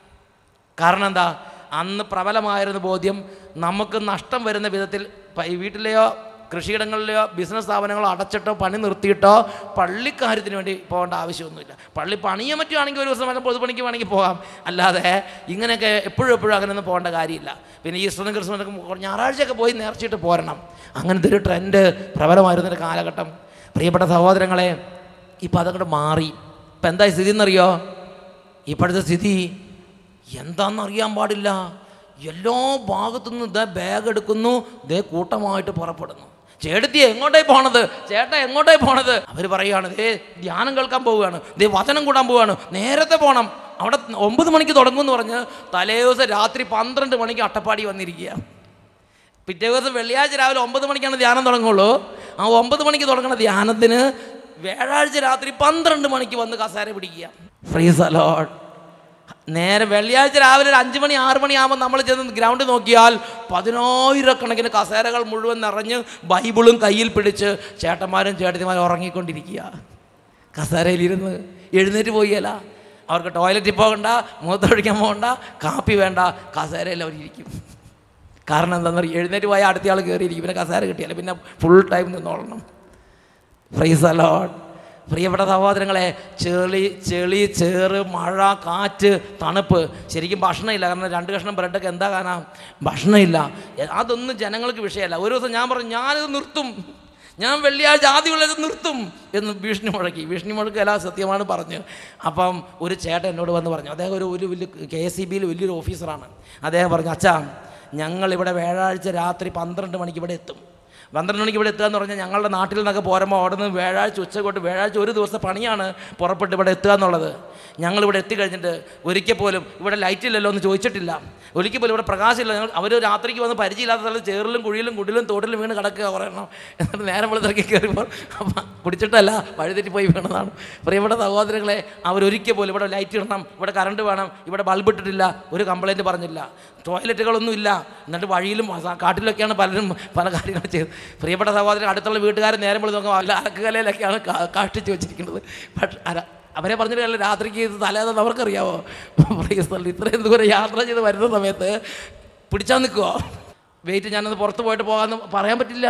Speaker 1: കാരണം എന്താ അന്ന് പ്രബലമായിരുന്ന ബോധ്യം നമുക്ക് നഷ്ടം വരുന്ന വിധത്തിൽ പ- ഈ വീട്ടിലെയോ കൃഷിയിടങ്ങളിലെയോ ബിസിനസ് സ്ഥാപനങ്ങളോ അടച്ചിട്ടോ പണി നിർത്തിയിട്ടോ പള്ളിക്കാര്യത്തിന് വേണ്ടി പോകേണ്ട ആവശ്യമൊന്നുമില്ല പള്ളി പണിയാൻ പറ്റുവാണെങ്കിൽ ഒരു ദിവസം വല്ല പൊതുപണിക്ക് വേണമെങ്കിൽ പോകാം അല്ലാതെ ഇങ്ങനെയൊക്കെ എപ്പോഴും എപ്പോഴും അങ്ങനെയൊന്നും പോകേണ്ട കാര്യമില്ല പിന്നെ ഈസ്റ്ററിനും ക്രിസ്മസിനൊക്കെ ഞായറാഴ്ചയൊക്കെ പോയി നേർച്ചയിട്ട് പോരണം അങ്ങനത്തെ ഒരു ട്രെൻഡ് പ്രബലമായിരുന്നൊരു കാലഘട്ടം പ്രിയപ്പെട്ട സഹോദരങ്ങളെ ഇപ്പം അതങ്ങോട്ട് മാറി ഇപ്പം എന്താ സ്ഥിതി എന്നറിയോ ഇപ്പോഴത്തെ സ്ഥിതി എന്താണെന്നറിയാൻ പാടില്ല എല്ലാ ഭാഗത്തുനിന്നും ഇതേ ബാഗ് എടുക്കുന്നു ഇതേ കൂട്ടമായിട്ട് പുറപ്പെടുന്നു ചേട്ടത്തി എങ്ങോട്ടേ പോണത് ചേട്ട എങ്ങോട്ടേ പോണത് അവർ പറയുകയാണ് ദേ ധ്യാനം കേൾക്കാൻ പോവുകയാണ് ദേ വചനം കൂടാൻ പോവുകയാണ് നേരത്തെ പോകണം അവിടെ ഒമ്പത് മണിക്ക് തുടങ്ങും എന്ന് പറഞ്ഞ് തലേ ദിവസം രാത്രി പന്ത്രണ്ട് മണിക്ക് അട്ടപ്പാടി വന്നിരിക്കുക പിറ്റേ ദിവസം വെള്ളിയാഴ്ച രാവിലെ ഒമ്പത് മണിക്കാണ് ധ്യാനം തുടങ്ങുള്ളൂ ആ ഒമ്പത് മണിക്ക് തുടങ്ങുന്ന ധ്യാനത്തിന് വ്യാഴാഴ്ച രാത്രി പന്ത്രണ്ട് മണിക്ക് വന്ന് കസേര പിടിക്കുക ഫ്രീസ് അലോട്ട് നേരെ വെള്ളിയാഴ്ച രാവിലെ ഒരു അഞ്ച് മണി ആറ് മണി ആകുമ്പോൾ നമ്മൾ ചെന്ന് ഗ്രൗണ്ടിൽ നോക്കിയാൽ പതിനായിരക്കണക്കിന് കസേരകൾ മുഴുവൻ നിറഞ്ഞ് ബൈബിളും കയ്യിൽ പിടിച്ച് ചേട്ടന്മാരും ചേട്ടത്തിമാരും ഉറങ്ങിക്കൊണ്ടിരിക്കുക കസേരയിലിരുന്ന് എഴുന്നേറ്റ് പോയല്ല അവർക്ക് ടോയ്ലറ്റിൽ പോകണ്ട മുഖത്തൊഴിക്കാൻ പോകണ്ട കാപ്പി വേണ്ട കസേരയിൽ അവരിയ്ക്കും കാരണം എന്താണെന്ന് പറയുക എഴുന്നേറ്റ് പോയാൽ അടുത്ത ആൾ കയറിയിരിക്കും പിന്നെ കസേര കിട്ടിയാൽ പിന്നെ ഫുൾ ടൈം നിന്നോളണം ഫ്രൈസ് അലോട്ട് പ്രിയപ്പെട്ട സഹോദരങ്ങളെ ചെളി ചെളി ചേറ് മഴ കാറ്റ് തണുപ്പ് ശരിക്കും ഭക്ഷണമില്ല കാരണം രണ്ട് കഷ്ണം ബ്രെഡൊക്കെ എന്താ കാണാം ഭക്ഷണമില്ല എ- അതൊന്നും ജനങ്ങൾക്ക് വിഷയമല്ല ഒരു ദിവസം ഞാൻ പറഞ്ഞു ഞാനിത് നിർത്തും ഞാൻ വെള്ളിയാഴ്ച ആദ്യമുള്ളത് നിർത്തും എന്ന് ഭീഷണി മുഴക്കി ഭീഷണി മുഴക്കല്ല സത്യമാണ് പറഞ്ഞു അപ്പം ഒരു ചേട്ടൻ എന്നോട് വന്ന് പറഞ്ഞു അദ്ദേഹം ഒരു ഒരു വലിയ കെ എസ് സി ബിയിൽ വലിയൊരു ഓഫീസറാണ് അദ്ദേഹം പറഞ്ഞു അച്ഛാ ഞങ്ങളിവിടെ വ്യാഴാഴ്ച രാത്രി പന്ത്രണ്ട് മണിക്ക് ഇവിടെ എത്തും പന്ത്രണ്ട് മണിക്ക് ഇവിടെ എത്തുക എന്ന് പറഞ്ഞാൽ ഞങ്ങളുടെ നാട്ടിൽ നിന്നൊക്കെ പോരുമ്പോൾ അവിടെ നിന്ന് വ്യാഴാഴ്ച ഉച്ചകൊട്ട് വ്യാഴാഴ്ച ഒരു ദിവസത്തെ പണിയാണ് പുറപ്പെട്ട് ഇവിടെ എത്തുക എന്നുള്ളത് ഞങ്ങളിവിടെ എത്തിക്കഴിഞ്ഞിട്ട് ഒരിക്കൽ പോലും ഇവിടെ ലൈറ്റ് ഇല്ലല്ലോ എന്ന് ചോദിച്ചിട്ടില്ല ഒരിക്കൽ പോലും ഇവിടെ പ്രകാശമില്ല ഞങ്ങൾ അവർ രാത്രിക്ക് വന്ന് പരിചയമില്ലാത്ത സ്ഥലത്ത് ചേറിലും കുഴിയിലും കുടിലും തോട്ടിലും വീണ് കിടക്കുക പറയണം എന്നിട്ട് നേരം വെളുത്തിറക്കി കയറിയപ്പോൾ അപ്പം കുടിച്ചിട്ടല്ല വഴിതെറ്റി പോയി വീണതാണ് പ്രിയപ്പെട്ട സഹോദരങ്ങളെ അവരൊരിക്കൽ പോലും ഇവിടെ ലൈറ്റ് ഇടണം ഇവിടെ കറണ്ട് വേണം ഇവിടെ ബൾബ് ഇട്ടിട്ടില്ല ഒരു കംപ്ലൈൻറ്റ് പറഞ്ഞില്ല ടോയ്ലറ്റുകളൊന്നും ഇല്ല എന്നിട്ട് വഴിയിലും സ- കാട്ടിലൊക്കെയാണ് പലരും പല കാര്യങ്ങൾ ചെയ്തത് പ്രിയപ്പെട്ട സഹോദരൻ അടുത്തുള്ള വീട്ടുകാർ നേരം വിളി നോക്കുമ്പോൾ അല്ല അലക്കുകലയിലൊക്കെയാണ് കാ- കാഷ്ടിച്ച് വെച്ചിരിക്കുന്നത് പക്ഷേ അല്ല അവരെ പറഞ്ഞിട്ട് കാര്യമില്ല രാത്രിക്ക് ഇത് തലേന്ന് അവർക്കറിയാവോ Praise the Lord. ഇത്രയും ദൂരം യാത്ര ചെയ്ത് വരുന്ന സമയത്ത് പിടിച്ചാൽ നിൽക്കുമോ വെയിറ്റ് ഞാനത് പുറത്ത് പോയിട്ട് പോകാമെന്ന് പറയാൻ പറ്റില്ല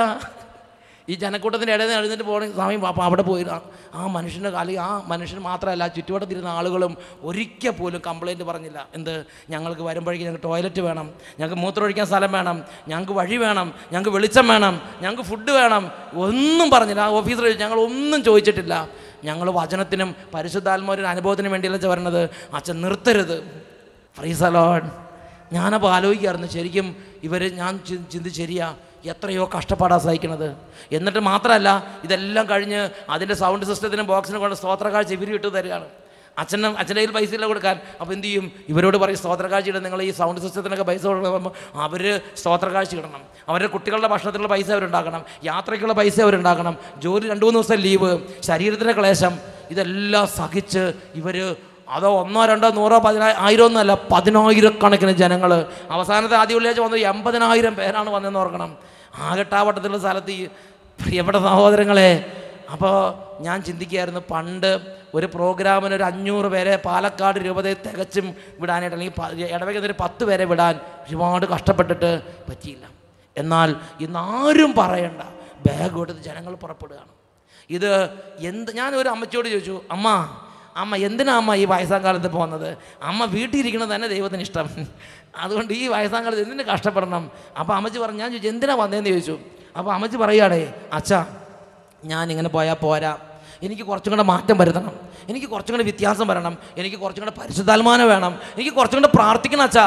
Speaker 1: ഈ ജനക്കൂട്ടത്തിൻ്റെ ഇടയിൽ നിന്ന് എഴുന്നേറ്റ് പോകുന്ന സമയം അപ്പോൾ അവിടെ പോയി ആ- ആ മനുഷ്യൻ്റെ അല്ലെങ്കിൽ ആ മനുഷ്യൻ മാത്രമല്ല ആ ചുറ്റുവട്ടത്തിരുന്ന ആളുകളും ഒരിക്കൽ പോലും കംപ്ലൈൻറ്റ് പറഞ്ഞില്ല എന്ത് ഞങ്ങൾക്ക് വരുമ്പോഴേക്കും ഞങ്ങൾക്ക് ടോയ്ലറ്റ് വേണം ഞങ്ങൾക്ക് മൂത്രമൊഴിക്കാൻ സ്ഥലം വേണം ഞങ്ങൾക്ക് വഴി വേണം ഞങ്ങൾക്ക് വെളിച്ചം വേണം ഞങ്ങൾക്ക് ഫുഡ് വേണം ഒന്നും പറഞ്ഞില്ല ആ ഓഫീസർ ഞങ്ങൾ ഒന്നും ചോദിച്ചിട്ടില്ല ഞങ്ങൾ വചനത്തിനും പരിശുദ്ധാത്മാവിൻ്റെ അനുഭവത്തിനും വേണ്ടിയല്ല വരണത് അച്ഛൻ നിർത്തരുത് ഫ്രീസലോൺ ഞാനപ്പോൾ ആലോചിക്കായിരുന്നു ശരിക്കും ഇവർ ഞാൻ ചി- ചിന്തിച്ച് ശരിയാ എത്രയോ കഷ്ടപ്പാടാണ് സഹിക്കുന്നത് എന്നിട്ട് മാത്രമല്ല ഇതെല്ലാം കഴിഞ്ഞ് അതിൻ്റെ സൗണ്ട് സിസ്റ്റത്തിനും ബോക്സിനും കൊണ്ട് സ്തോത്രക്കാഴ്ച ഇവർ ഇട്ട് തരികയാണ് അച്ഛനും അച്ഛൻ്റെ കയ്യിൽ പൈസ ഇല്ല കൊടുക്കാൻ അപ്പോൾ എന്ത് ചെയ്യും ഇവരോട് പറയും സ്തോത്രക്കാഴ്ച ഇടും നിങ്ങൾ ഈ സൗണ്ട് സിസ്റ്റത്തിനൊക്കെ പൈസ കൊടുക്കുമ്പോൾ അവർ സ്തോത്രക്കാഴ്ച ഇടണം അവരുടെ കുട്ടികളുടെ ഭക്ഷണത്തിനുള്ള പൈസ അവരുണ്ടാക്കണം യാത്രയ്ക്കുള്ള പൈസ അവരുണ്ടാക്കണം ജോലി രണ്ട് മൂന്ന് ദിവസം ലീവ് ശരീരത്തിൻ്റെ ക്ലേശം ഇതെല്ലാം സഹിച്ച് ഇവർ അതോ ഒന്നോ രണ്ടോ നൂറോ പതിനായിരം ആയിരം ഒന്നുമല്ല പതിനായിരക്കണക്കിന് ജനങ്ങൾ അവസാനത്തെ ആദ്യ വെള്ളിയാഴ്ച വന്നത് എൺപതിനായിരം പേരാണ് വന്നതെന്ന് ഓർക്കണം ആകട്ടാവട്ടത്തിലുള്ള സ്ഥലത്ത് ഈ പ്രിയപ്പെട്ട സഹോദരങ്ങളെ അപ്പോൾ ഞാൻ ചിന്തിക്കുകയായിരുന്നു പണ്ട് ഒരു പ്രോഗ്രാമിന് ഒരു അഞ്ഞൂറ് പേരെ പാലക്കാട് രൂപതയെ തികച്ചും വിടാനായിട്ട് അല്ലെങ്കിൽ പ- ഇടവകയിൽ ഒരു പത്ത് പേരെ വിടാൻ ഒരുപാട് കഷ്ടപ്പെട്ടിട്ട് പറ്റിയില്ല എന്നാൽ ഇന്ന് ആരും പറയണ്ട ബാഗ് കൊടുത്ത് ജനങ്ങൾ പുറപ്പെടുകയാണ് ഇത് എന്ത് ഞാൻ ഒരു അമ്മച്ചിയോട് ചോദിച്ചു അമ്മ അമ്മ എന്തിനാ അമ്മ ഈ വയസ്സാം കാലത്ത് പോകുന്നത് അമ്മ വീട്ടിലിരിക്കുന്നത് തന്നെ ദൈവത്തിന് ഇഷ്ടം അതുകൊണ്ട് ഈ വയസ്സാം കാലത്ത് എന്തിനു കഷ്ടപ്പെടണം അപ്പോൾ അമ്മച്ചി പറഞ്ഞു ഞാൻ ചോദിച്ചു എന്തിനാ വന്നതെന്ന് ചോദിച്ചു അപ്പോൾ അമ്മച്ചി പറയുകയാണേ അച്ഛാ ഞാൻ ഇങ്ങനെ പോയാൽ പോരാ എനിക്ക് കുറച്ചും കൂടെ മാറ്റം വരുത്തണം എനിക്ക് കുറച്ചും കൂടെ വ്യത്യാസം വരണം എനിക്ക് കുറച്ചും കൂടെ പരിശുദ്ധാത്മാനം വേണം എനിക്ക് കുറച്ചും കൂടെ പ്രാർത്ഥിക്കണം അച്ഛാ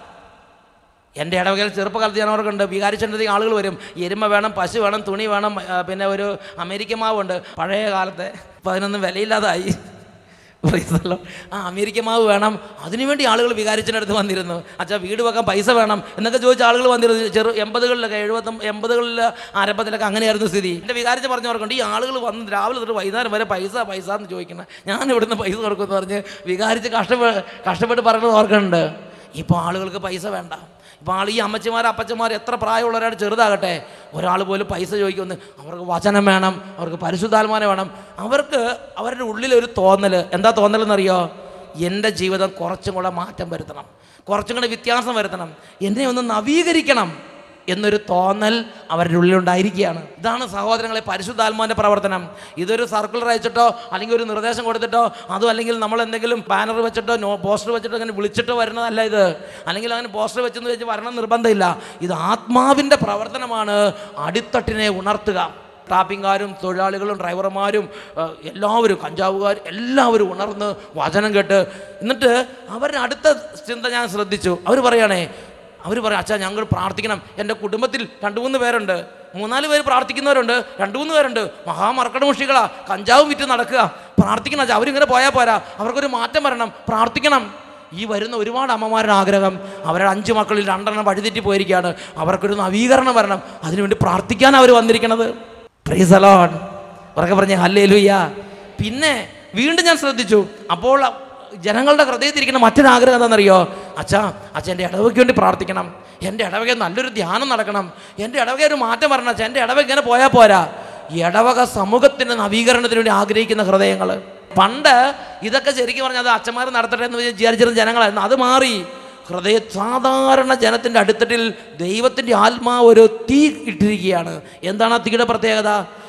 Speaker 1: എൻ്റെ ഇടവകയിൽ ചെറുപ്പകാലത്ത് ഞാൻ ഓർക്കുന്നുണ്ട് വികാരിച്ചെൻ്റെ ആളുകൾ വരും എരുമ വേണം പശു വേണം തുണി വേണം ആ, പിന്നെ ഒരു അമേരിക്കൻ മാവുണ്ട് പഴയ കാലത്തെ അപ്പോൾ അതിനൊന്നും വിലയില്ലാതായി Praise the Lord. ആ അമേരിക്കൻ മാവ് വേണം അതിനുവേണ്ടി ആളുകൾ വികാരിച്ചിൻ്റെ അടുത്ത് വന്നിരുന്നു അച്ഛാ വീട് വെക്കാൻ പൈസ വേണം എന്നൊക്കെ ചോദിച്ച ആളുകൾ വന്നിരുന്നു ചെറു എൺപതുകളിലൊക്കെ എഴുപത്തും എൺപതുകളിൽ ആരംഭത്തിലൊക്കെ അങ്ങനെയായിരുന്നു സ്ഥിതി എൻ്റെ വികാരിച്ച് പറഞ്ഞു ഓർക്കുന്നുണ്ട് ഈ ആളുകൾ വന്ന് രാവിലെ തൊട്ട് വൈകുന്നേരം വരെ പൈസ പൈസ എന്ന് ചോദിക്കണം ഞാൻ ഇവിടുന്ന് പൈസ കൊടുക്കുമെന്ന് പറഞ്ഞ് വികാരിച്ച് കഷ്ടപ്പെട്ട് കഷ്ടപ്പെട്ട് പറയുന്നത് ഓർക്കുന്നുണ്ട് ഇപ്പോൾ ആളുകൾക്ക് പൈസ വേണ്ട ഇപ്പോൾ ആൾ ഈ അമ്മച്ചിമാർ അപ്പച്ചന്മാർ എത്ര പ്രായമുള്ളവരാണ് ചെറുതാകട്ടെ ഒരാൾ പോലും പൈസ ചോദിക്കുമെന്ന് അവർക്ക് വചനം വേണം അവർക്ക് പരിശുദ്ധാത്മാനം വേണം അവർക്ക് അവരുടെ ഉള്ളിലൊരു തോന്നൽ എന്താ തോന്നലെന്നറിയോ എൻ്റെ ജീവിതം കുറച്ചും കൂടെ മാറ്റം വരുത്തണം കുറച്ചും കൂടെ വ്യത്യാസം വരുത്തണം എന്നെ ഒന്ന് നവീകരിക്കണം എന്നൊരു തോന്നൽ അവരുടെ ഉള്ളിലുണ്ടായിരിക്കുകയാണ് ഇതാണ് സഹോദരങ്ങളെ പരിശുദ്ധാത്മാവിൻ്റെ പ്രവർത്തനം ഇതൊരു സർക്കുലർ അയച്ചിട്ടോ അല്ലെങ്കിൽ ഒരു നിർദ്ദേശം കൊടുത്തിട്ടോ അതും അല്ലെങ്കിൽ നമ്മൾ എന്തെങ്കിലും ബാനർ വെച്ചിട്ടോ നോ പോസ്റ്റർ വെച്ചിട്ടോ അങ്ങനെ വിളിച്ചിട്ടോ വരുന്നതല്ല ഇത് അല്ലെങ്കിൽ അങ്ങനെ പോസ്റ്റർ വെച്ചെന്ന് വെച്ച് വരണം നിർബന്ധമില്ല ഇത് ആത്മാവിൻ്റെ പ്രവർത്തനമാണ് അടിത്തട്ടിനെ ഉണർത്തുക ടാപ്പിംഗുകാരും തൊഴിലാളികളും ഡ്രൈവർമാരും ഏഹ്, എല്ലാവരും കഞ്ചാവുകാരും എല്ലാവരും ഉണർന്ന് വചനം കേട്ട് എന്നിട്ട് അവരുടെ അടുത്ത ചിന്ത ഞാൻ ശ്രദ്ധിച്ചു അവർ പറയുകയാണേ അവർ പറയും അച്ഛാ ഞങ്ങൾ പ്രാർത്ഥിക്കണം എൻ്റെ കുടുംബത്തിൽ രണ്ട് മൂന്ന് പേരുണ്ട് മൂന്നാല് പേര് പ്രാർത്ഥിക്കുന്നവരുണ്ട് രണ്ട് മൂന്ന് പേരുണ്ട് മഹാമർക്കടമുഷികളാ കഞ്ചാവും വിറ്റ് നടക്കുക പ്രാർത്ഥിക്കണം അച്ഛാ അവരിങ്ങനെ പോയാൽ പോരാ അവർക്കൊരു മാറ്റം വരണം പ്രാർത്ഥിക്കണം ഈ വരുന്ന ഒരുപാട് അമ്മമാരുടെ ആഗ്രഹം അവരുടെ അഞ്ച് മക്കളിൽ രണ്ടെണ്ണം വഴിതെറ്റി പോയിരിക്കുകയാണ് അവർക്കൊരു നവീകരണം വരണം അതിനുവേണ്ടി പ്രാർത്ഥിക്കാൻ അവർ വന്നിരിക്കണത് പ്രൈസ് അലോൺ ഉറക്കെ പറഞ്ഞ ഹല്ലേ ലുയ്യ പിന്നെ വീണ്ടും ഞാൻ ശ്രദ്ധിച്ചു അപ്പോൾ ജനങ്ങളുടെ ഹൃദയത്തിരിക്കുന്ന മറ്റൊരാഗ്രഹം എന്താണെന്നറിയോ അച്ഛാ അച്ഛൻ എൻ്റെ ഇടവയ്ക്ക് വേണ്ടി പ്രാർത്ഥിക്കണം എൻ്റെ ഇടവക നല്ലൊരു ധ്യാനം നടക്കണം എൻ്റെ ഇടവക ഒരു മാറ്റം വരണം അച്ഛാ എൻ്റെ ഇടവക ഇങ്ങനെ പോയാൽ പോരാ ഇടവക സമൂഹത്തിൻ്റെ നവീകരണത്തിന് വേണ്ടി ആഗ്രഹിക്കുന്ന ഹൃദയങ്ങൾ പണ്ട് ഇതൊക്കെ ശരിക്കും പറഞ്ഞാൽ അത് അച്ഛന്മാർ നടത്തട്ടെ എന്ന് വിചാരിച്ചിരുന്ന ജനങ്ങളായിരുന്നു അത് മാറി ഹൃദയ സാധാരണ ജനത്തിൻ്റെ അടുത്തട്ടിൽ ദൈവത്തിൻ്റെ ആത്മാവ് ഒരു തീ ഇട്ടിരിക്കുകയാണ് എന്താണ് ആ തീയുടെ പ്രത്യേകത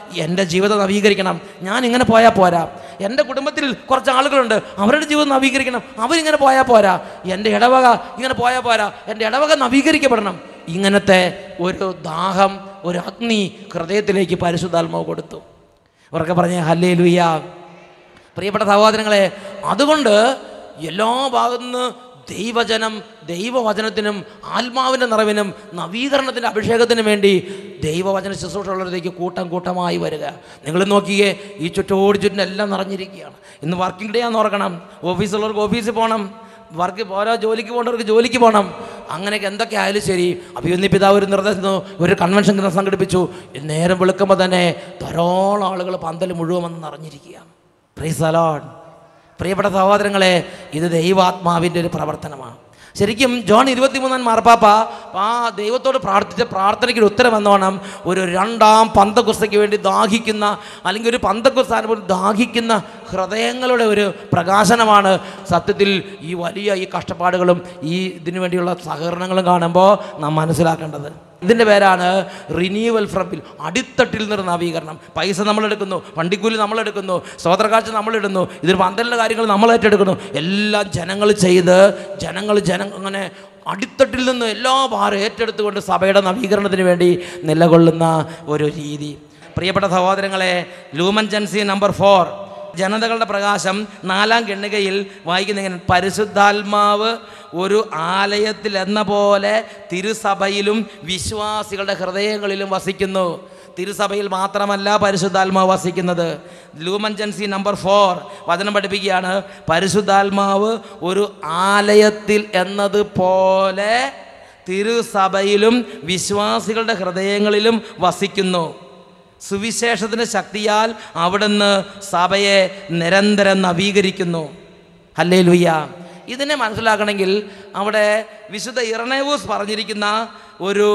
Speaker 1: എൻ്റെ ജീവിതം നവീകരിക്കണം ഞാൻ ഇങ്ങനെ പോയാൽ പോരാ എൻ്റെ കുടുംബത്തിൽ കുറച്ച് ആളുകളുണ്ട് അവരുടെ ജീവിതം നവീകരിക്കണം അവരിങ്ങനെ പോയാൽ പോരാ എൻ്റെ ഇടവക ഇങ്ങനെ പോയാൽ പോരാ എൻ്റെ ഇടവക നവീകരിക്കപ്പെടണം ഇങ്ങനത്തെ ഒരു ദാഹം ഒരു അഗ്നി ഹൃദയത്തിലേക്ക് പരിശുദ്ധാത്മാവ് കൊടുത്തു അവർക്ക് പറഞ്ഞേ ഹല്ലേ ലുയ്യ പ്രിയപ്പെട്ട സഹോദരങ്ങളെ അതുകൊണ്ട് എല്ലാ ഭാഗത്തുനിന്ന് ദൈവജനം ദൈവവചനത്തിനും ആത്മാവിൻ്റെ നിറവിനും നവീകരണത്തിൻ്റെ അഭിഷേകത്തിനും വേണ്ടി ദൈവവചന ശുശ്രൂഷയുള്ളവരിലേക്ക് കൂട്ടം കൂട്ടമായി വരിക നിങ്ങൾ നോക്കിയേ ഈ ചുറ്റോട് ചുറ്റും എല്ലാം നിറഞ്ഞിരിക്കുകയാണ് ഇന്ന് വർക്കിംഗ് ഡേ ആണെന്ന് ഓർക്കണം ഓഫീസുള്ളവർക്ക് ഓഫീസിൽ പോകണം വർക്ക് ഓരോ ജോലിക്ക് പോകേണ്ടവർക്ക് ജോലിക്ക് പോകണം അങ്ങനെയൊക്കെ എന്തൊക്കെ ആയാലും ശരി അഭിയൊന്നി പിതാവ് ഒരു നിർദ്ദേശം തന്നു, ഒരു കൺവെൻഷൻ ഇങ്ങനെ സംഘടിപ്പിച്ചു നേരം വെളുക്കുമ്പോൾ തന്നെ ധാരാളം ആളുകൾ പന്തൽ മുഴുവൻ വന്ന് നിറഞ്ഞിരിക്കുകയാണ് പ്രൈസ് അലോൺ പ്രിയപ്പെട്ട സഹോദരങ്ങളെ ഇത് ദൈവാത്മാവിൻ്റെ ഒരു പ്രവർത്തനമാണ് ശരിക്കും ജോൺ ഇരുപത്തിമൂന്നാം മാർപ്പാപ്പ ആ ദൈവത്തോട് പ്രാർത്ഥിച്ച പ്രാർത്ഥനയ്ക്ക് ഒരു ഉത്തരം എന്നോണം ഒരു രണ്ടാം പന്തക്കുസ്തയ്ക്ക് വേണ്ടി ദാഹിക്കുന്ന അല്ലെങ്കിൽ ഒരു പന്തക്കുസ്താനം പോലും ദാഹിക്കുന്ന ഹൃദയങ്ങളുടെ ഒരു പ്രകാശനമാണ് സത്യത്തിൽ ഈ വലിയ ഈ കഷ്ടപ്പാടുകളും ഈ ഇതിനു വേണ്ടിയുള്ള സഹകരണങ്ങളും കാണുമ്പോൾ നാം മനസ്സിലാക്കേണ്ടത് ഇതിൻ്റെ പേരാണ് റിന്യൂവൽ ഫ്രംപിൽ അടിത്തട്ടിൽ നിന്ന് നവീകരണം പൈസ നമ്മളെടുക്കുന്നു വണ്ടിക്കൂലി നമ്മളെടുക്കുന്നു സ്വതന്ത്രക്കാഴ്ച നമ്മളിടുന്നു ഇതിൽ പന്തലിൻ്റെ കാര്യങ്ങൾ നമ്മൾ ഏറ്റെടുക്കുന്നു എല്ലാം ജനങ്ങൾ ചെയ്ത് ജനങ്ങൾ ജന അങ്ങനെ അടിത്തട്ടിൽ നിന്ന് എല്ലാ ഭാരം ഏറ്റെടുത്തുകൊണ്ട് സഭയുടെ നവീകരണത്തിന് വേണ്ടി നിലകൊള്ളുന്ന ഒരു രീതി പ്രിയപ്പെട്ട സഹോദരങ്ങളെ ലൂമൻ ജൻസി നമ്പർ ഫോർ ജനതകളുടെ പ്രകാശം നാലാം ഗണ്ണികയിൽ വായിക്കുന്ന ഇങ്ങനെ പരിശുദ്ധാത്മാവ് ഒരു ആലയത്തിൽ എന്ന പോലെ തിരുസഭയിലും വിശ്വാസികളുടെ ഹൃദയങ്ങളിലും വസിക്കുന്നു തിരുസഭയിൽ മാത്രമല്ല പരിശുദ്ധാത്മാവ് വസിക്കുന്നത് ലൂമൻ ജൻസി നമ്പർ ഫോർ വചനം പഠിപ്പിക്കുകയാണ് പരിശുദ്ധാത്മാവ് ഒരു ആലയത്തിൽ എന്നതുപോലെ തിരുസഭയിലും വിശ്വാസികളുടെ ഹൃദയങ്ങളിലും വസിക്കുന്നു സുവിശേഷത്തിൻ്റെ ശക്തിയാൽ അവിടുന്ന് സഭയെ നിരന്തരം നവീകരിക്കുന്നു അല്ലേ ലുയ്യ ഇതിനെ മനസ്സിലാക്കണമെങ്കിൽ അവിടെ വിശുദ്ധ ഇറണേവൂസ് പറഞ്ഞിരിക്കുന്ന ഒരു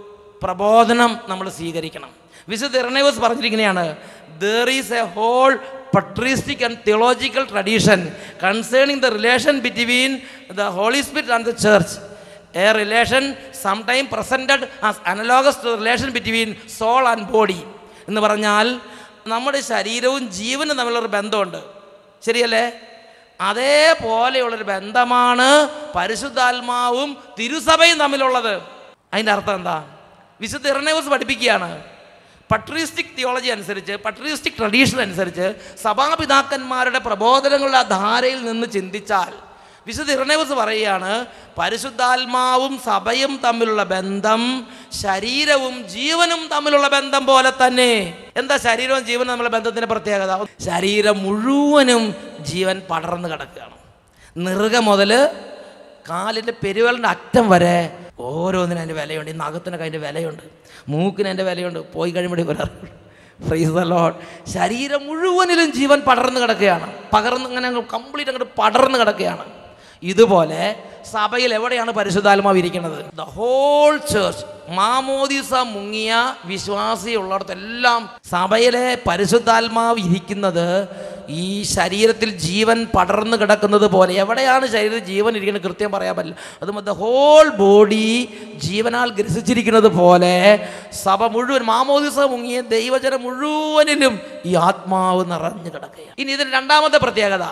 Speaker 1: പ്രബോധനം നമ്മൾ സ്വീകരിക്കണം വിശുദ്ധ ഇറണേവൂസ് പറഞ്ഞിരിക്കുന്നതാണ് there is a whole patristic and theological tradition concerning the relation between the Holy Spirit and the church a relation sometime presented as analogous to relation between soul and body എന്ന് പറഞ്ഞാൽ നമ്മുടെ ശരീരവും ജീവനും തമ്മിലൊരു ബന്ധമുണ്ട് ശരിയല്ലേ അതേപോലെയുള്ളൊരു ബന്ധമാണ് പരിശുദ്ധാത്മാവും തിരുസഭയും തമ്മിലുള്ളത് അതിൻ്റെ അർത്ഥം എന്താ വിശുദ്ധ ഇറണേവസ് പഠിപ്പിക്കുകയാണ് പട്രീസ്റ്റിക് തിയോളജി അനുസരിച്ച് പട്രീസ്റ്റിക് ട്രഡീഷൻ അനുസരിച്ച് സഭാപിതാക്കന്മാരുടെ പ്രബോധനങ്ങളുടെ ആ ധാരയിൽ നിന്ന് ചിന്തിച്ചാൽ വിശുദ്ധ ഇറണേവസ് പറയുകയാണ് പരിശുദ്ധാത്മാവും സഭയും തമ്മിലുള്ള ബന്ധം ശരീരവും ജീവനും തമ്മിലുള്ള ബന്ധം പോലെ തന്നെ എന്താ ശരീരവും ജീവനും തമ്മിലുള്ള ബന്ധത്തിൻ്റെ പ്രത്യേകത ശരീരം മുഴുവനും ജീവൻ പടർന്നു കിടക്കുകയാണ് നിറുക മുതൽ കാലിൻ്റെ പെരുവലിൻ്റെ അറ്റം വരെ ഓരോന്നിനും അതിൻ്റെ വിലയുണ്ട് ഈ നഖത്തിനൊക്കെ അതിൻ്റെ വിലയുണ്ട് മൂക്കിന് അതിൻ്റെ വിലയുണ്ട് പോയി കഴിയുമ്പോഴേ ഒരാളുണ്ട് ഫ്രീസ് ദ ലോഡ് ശരീരം മുഴുവനിലും ജീവൻ പടർന്നു കിടക്കുകയാണ് പകർന്ന് ഇങ്ങനെ കംപ്ലീറ്റ് അങ്ങോട്ട് പടർന്നു കിടക്കുകയാണ് ഇതുപോലെ സഭയിൽ എവിടെയാണ് പരിശുദ്ധാത്മാവ് ഇരിക്കുന്നത് ദ ഹോൾ ചേർച്ച് മാമോദിസ മുങ്ങിയ വിശ്വാസിയുള്ളിടത്തെല്ലാം സഭയിലെ പരിശുദ്ധാത്മാവ് ഇരിക്കുന്നത് ഈ ശരീരത്തിൽ ജീവൻ പടർന്നു കിടക്കുന്നത് പോലെ എവിടെയാണ് ശരീരത്തിൽ ജീവൻ ഇരിക്കുന്നത് കൃത്യം പറയാൻ പറ്റില്ല അത് ദ ഹോൾ ബോഡി ജീവനാൽ ഗ്രസിച്ചിരിക്കുന്നത് പോലെ സഭ മുഴുവൻ മാമോദിസ മുങ്ങിയ ദൈവജനം മുഴുവനിലും ഈ ആത്മാവ് നിറഞ്ഞു കിടക്കുകയാണ് ഇനി ഇതിന് രണ്ടാമത്തെ പ്രത്യേകത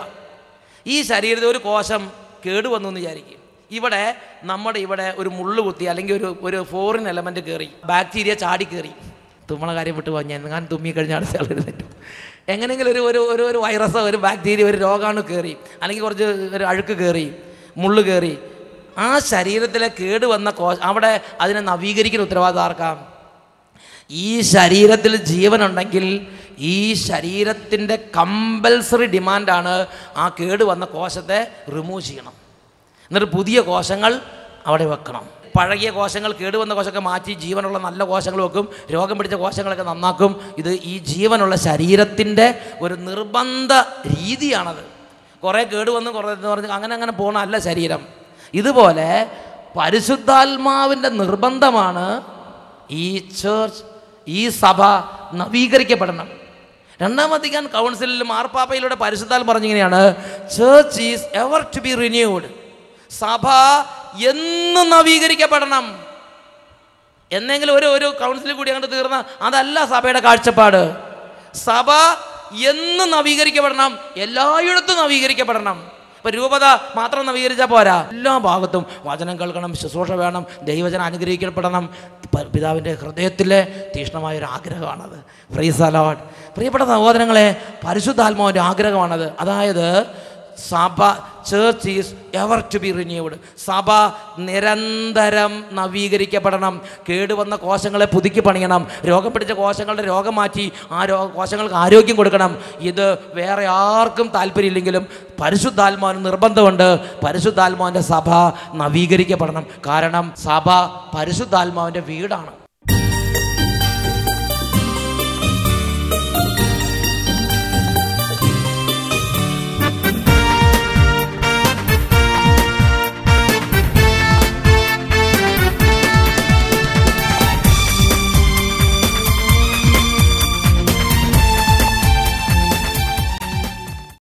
Speaker 1: ഈ ശരീരത്തിൽ ഒരു കോശം കേടുവന്നു എന്ന് വിചാരിക്കും ഇവിടെ നമ്മുടെ ഇവിടെ ഒരു മുള്ളു കുത്തി അല്ലെങ്കിൽ ഒരു ഒരു ഫോറിൻ എലമെൻ്റ് കയറി ബാക്ടീരിയ ചാടി കയറി തുമ്മണ കാര്യം വിട്ടു പോയി ഞാൻ ഞാൻ തുമ്മി കഴിഞ്ഞ അടുത്ത ആൾ എഴുന്നേറ്റു എങ്ങനെയെങ്കിലും ഒരു ഒരു ഒരു ഒരു വൈറസോ ഒരു ബാക്ടീരിയ ഒരു രോഗാണു കയറി അല്ലെങ്കിൽ കുറച്ച് ഒരു അഴുക്ക് കയറി മുള്ളു കയറി ആ ശരീരത്തിലെ കേട് വന്ന കോശ അവിടെ അതിനെ നവീകരിക്കുന്ന ഉത്തരവാദിത്തം ആർക്കാം ഈ ശരീരത്തിൽ ജീവനുണ്ടെങ്കിൽ ഈ ശരീരത്തിൻ്റെ കമ്പൽസറി ഡിമാൻഡാണ് ആ കേട് വന്ന കോശത്തെ റിമൂവ് ചെയ്യണം എന്നിട്ട് പുതിയ കോശങ്ങൾ അവിടെ വെക്കണം പഴകിയ കോശങ്ങൾ കേടുവന്ന കോശമൊക്കെ മാറ്റി ജീവനുള്ള നല്ല കോശങ്ങൾ വെക്കും രോഗം പിടിച്ച കോശങ്ങളൊക്കെ നന്നാക്കും ഇത് ഈ ജീവനുള്ള ശരീരത്തിൻ്റെ ഒരു നിർബന്ധ രീതിയാണത് കുറേ കേടുവന്ന് കുറേ എന്ന് പറഞ്ഞ് അങ്ങനെ അങ്ങനെ പോകണമല്ല ശരീരം ഇതുപോലെ പരിശുദ്ധാത്മാവിൻ്റെ നിർബന്ധമാണ് ഈ ചേർച്ച് ഈ സഭ നവീകരിക്കപ്പെടണം രണ്ടാം വത്തിക്കാൻ കൗൺസിലിൽ മാർപ്പാപ്പയിലൂടെ പരിശുദ്ധാൽ പറഞ്ഞിങ്ങനെയാണ് church is ever to be renewed സഭ എന്നും നവീകരിക്കപ്പെടണം എന്നെങ്കിലും ഒരു ഒരു കൗൺസിലിൽ കൂടി അങ്ങോട്ട് തീർന്ന അതല്ല സഭയുടെ കാഴ്ചപ്പാട് സഭ എന്ന് നവീകരിക്കപ്പെടണം എല്ലായിടത്തും നവീകരിക്കപ്പെടണം ഇപ്പൊ രൂപത മാത്രം നവീകരിച്ചാൽ പോരാ എല്ലാ ഭാഗത്തും വചനം കേൾക്കണം ശുശ്രൂഷ വേണം ദൈവജനം അനുഗ്രഹിക്കപ്പെടണം പ- പിതാവിൻ്റെ ഹൃദയത്തിലെ തീക്ഷ്ണമായ ഒരു ആഗ്രഹമാണത് ഫ്രീസ് അലോട്ട് പ്രിയപ്പെട്ട സഹോദരങ്ങളെ പരിശുദ്ധാത്മാവിൻ്റെ ആഗ്രഹമാണത് അതായത് സഭ church is ever to be renewed സഭ നിരന്തരം നവീകരിക്കപ്പെടണം കേടുവന്ന കോശങ്ങളെ പുതുക്കി പണിയണം രോഗം പിടിച്ച കോശങ്ങളുടെ രോഗം മാറ്റി ആ രോ കോശങ്ങൾക്ക് ആരോഗ്യം കൊടുക്കണം ഇത് വേറെ ആർക്കും താല്പര്യമില്ലെങ്കിലും പരിശുദ്ധാത്മാവിന് നിർബന്ധമുണ്ട് പരിശുദ്ധാത്മാവിൻ്റെ സഭ നവീകരിക്കപ്പെടണം കാരണം സഭ പരിശുദ്ധാത്മാവിൻ്റെ വീടാണ്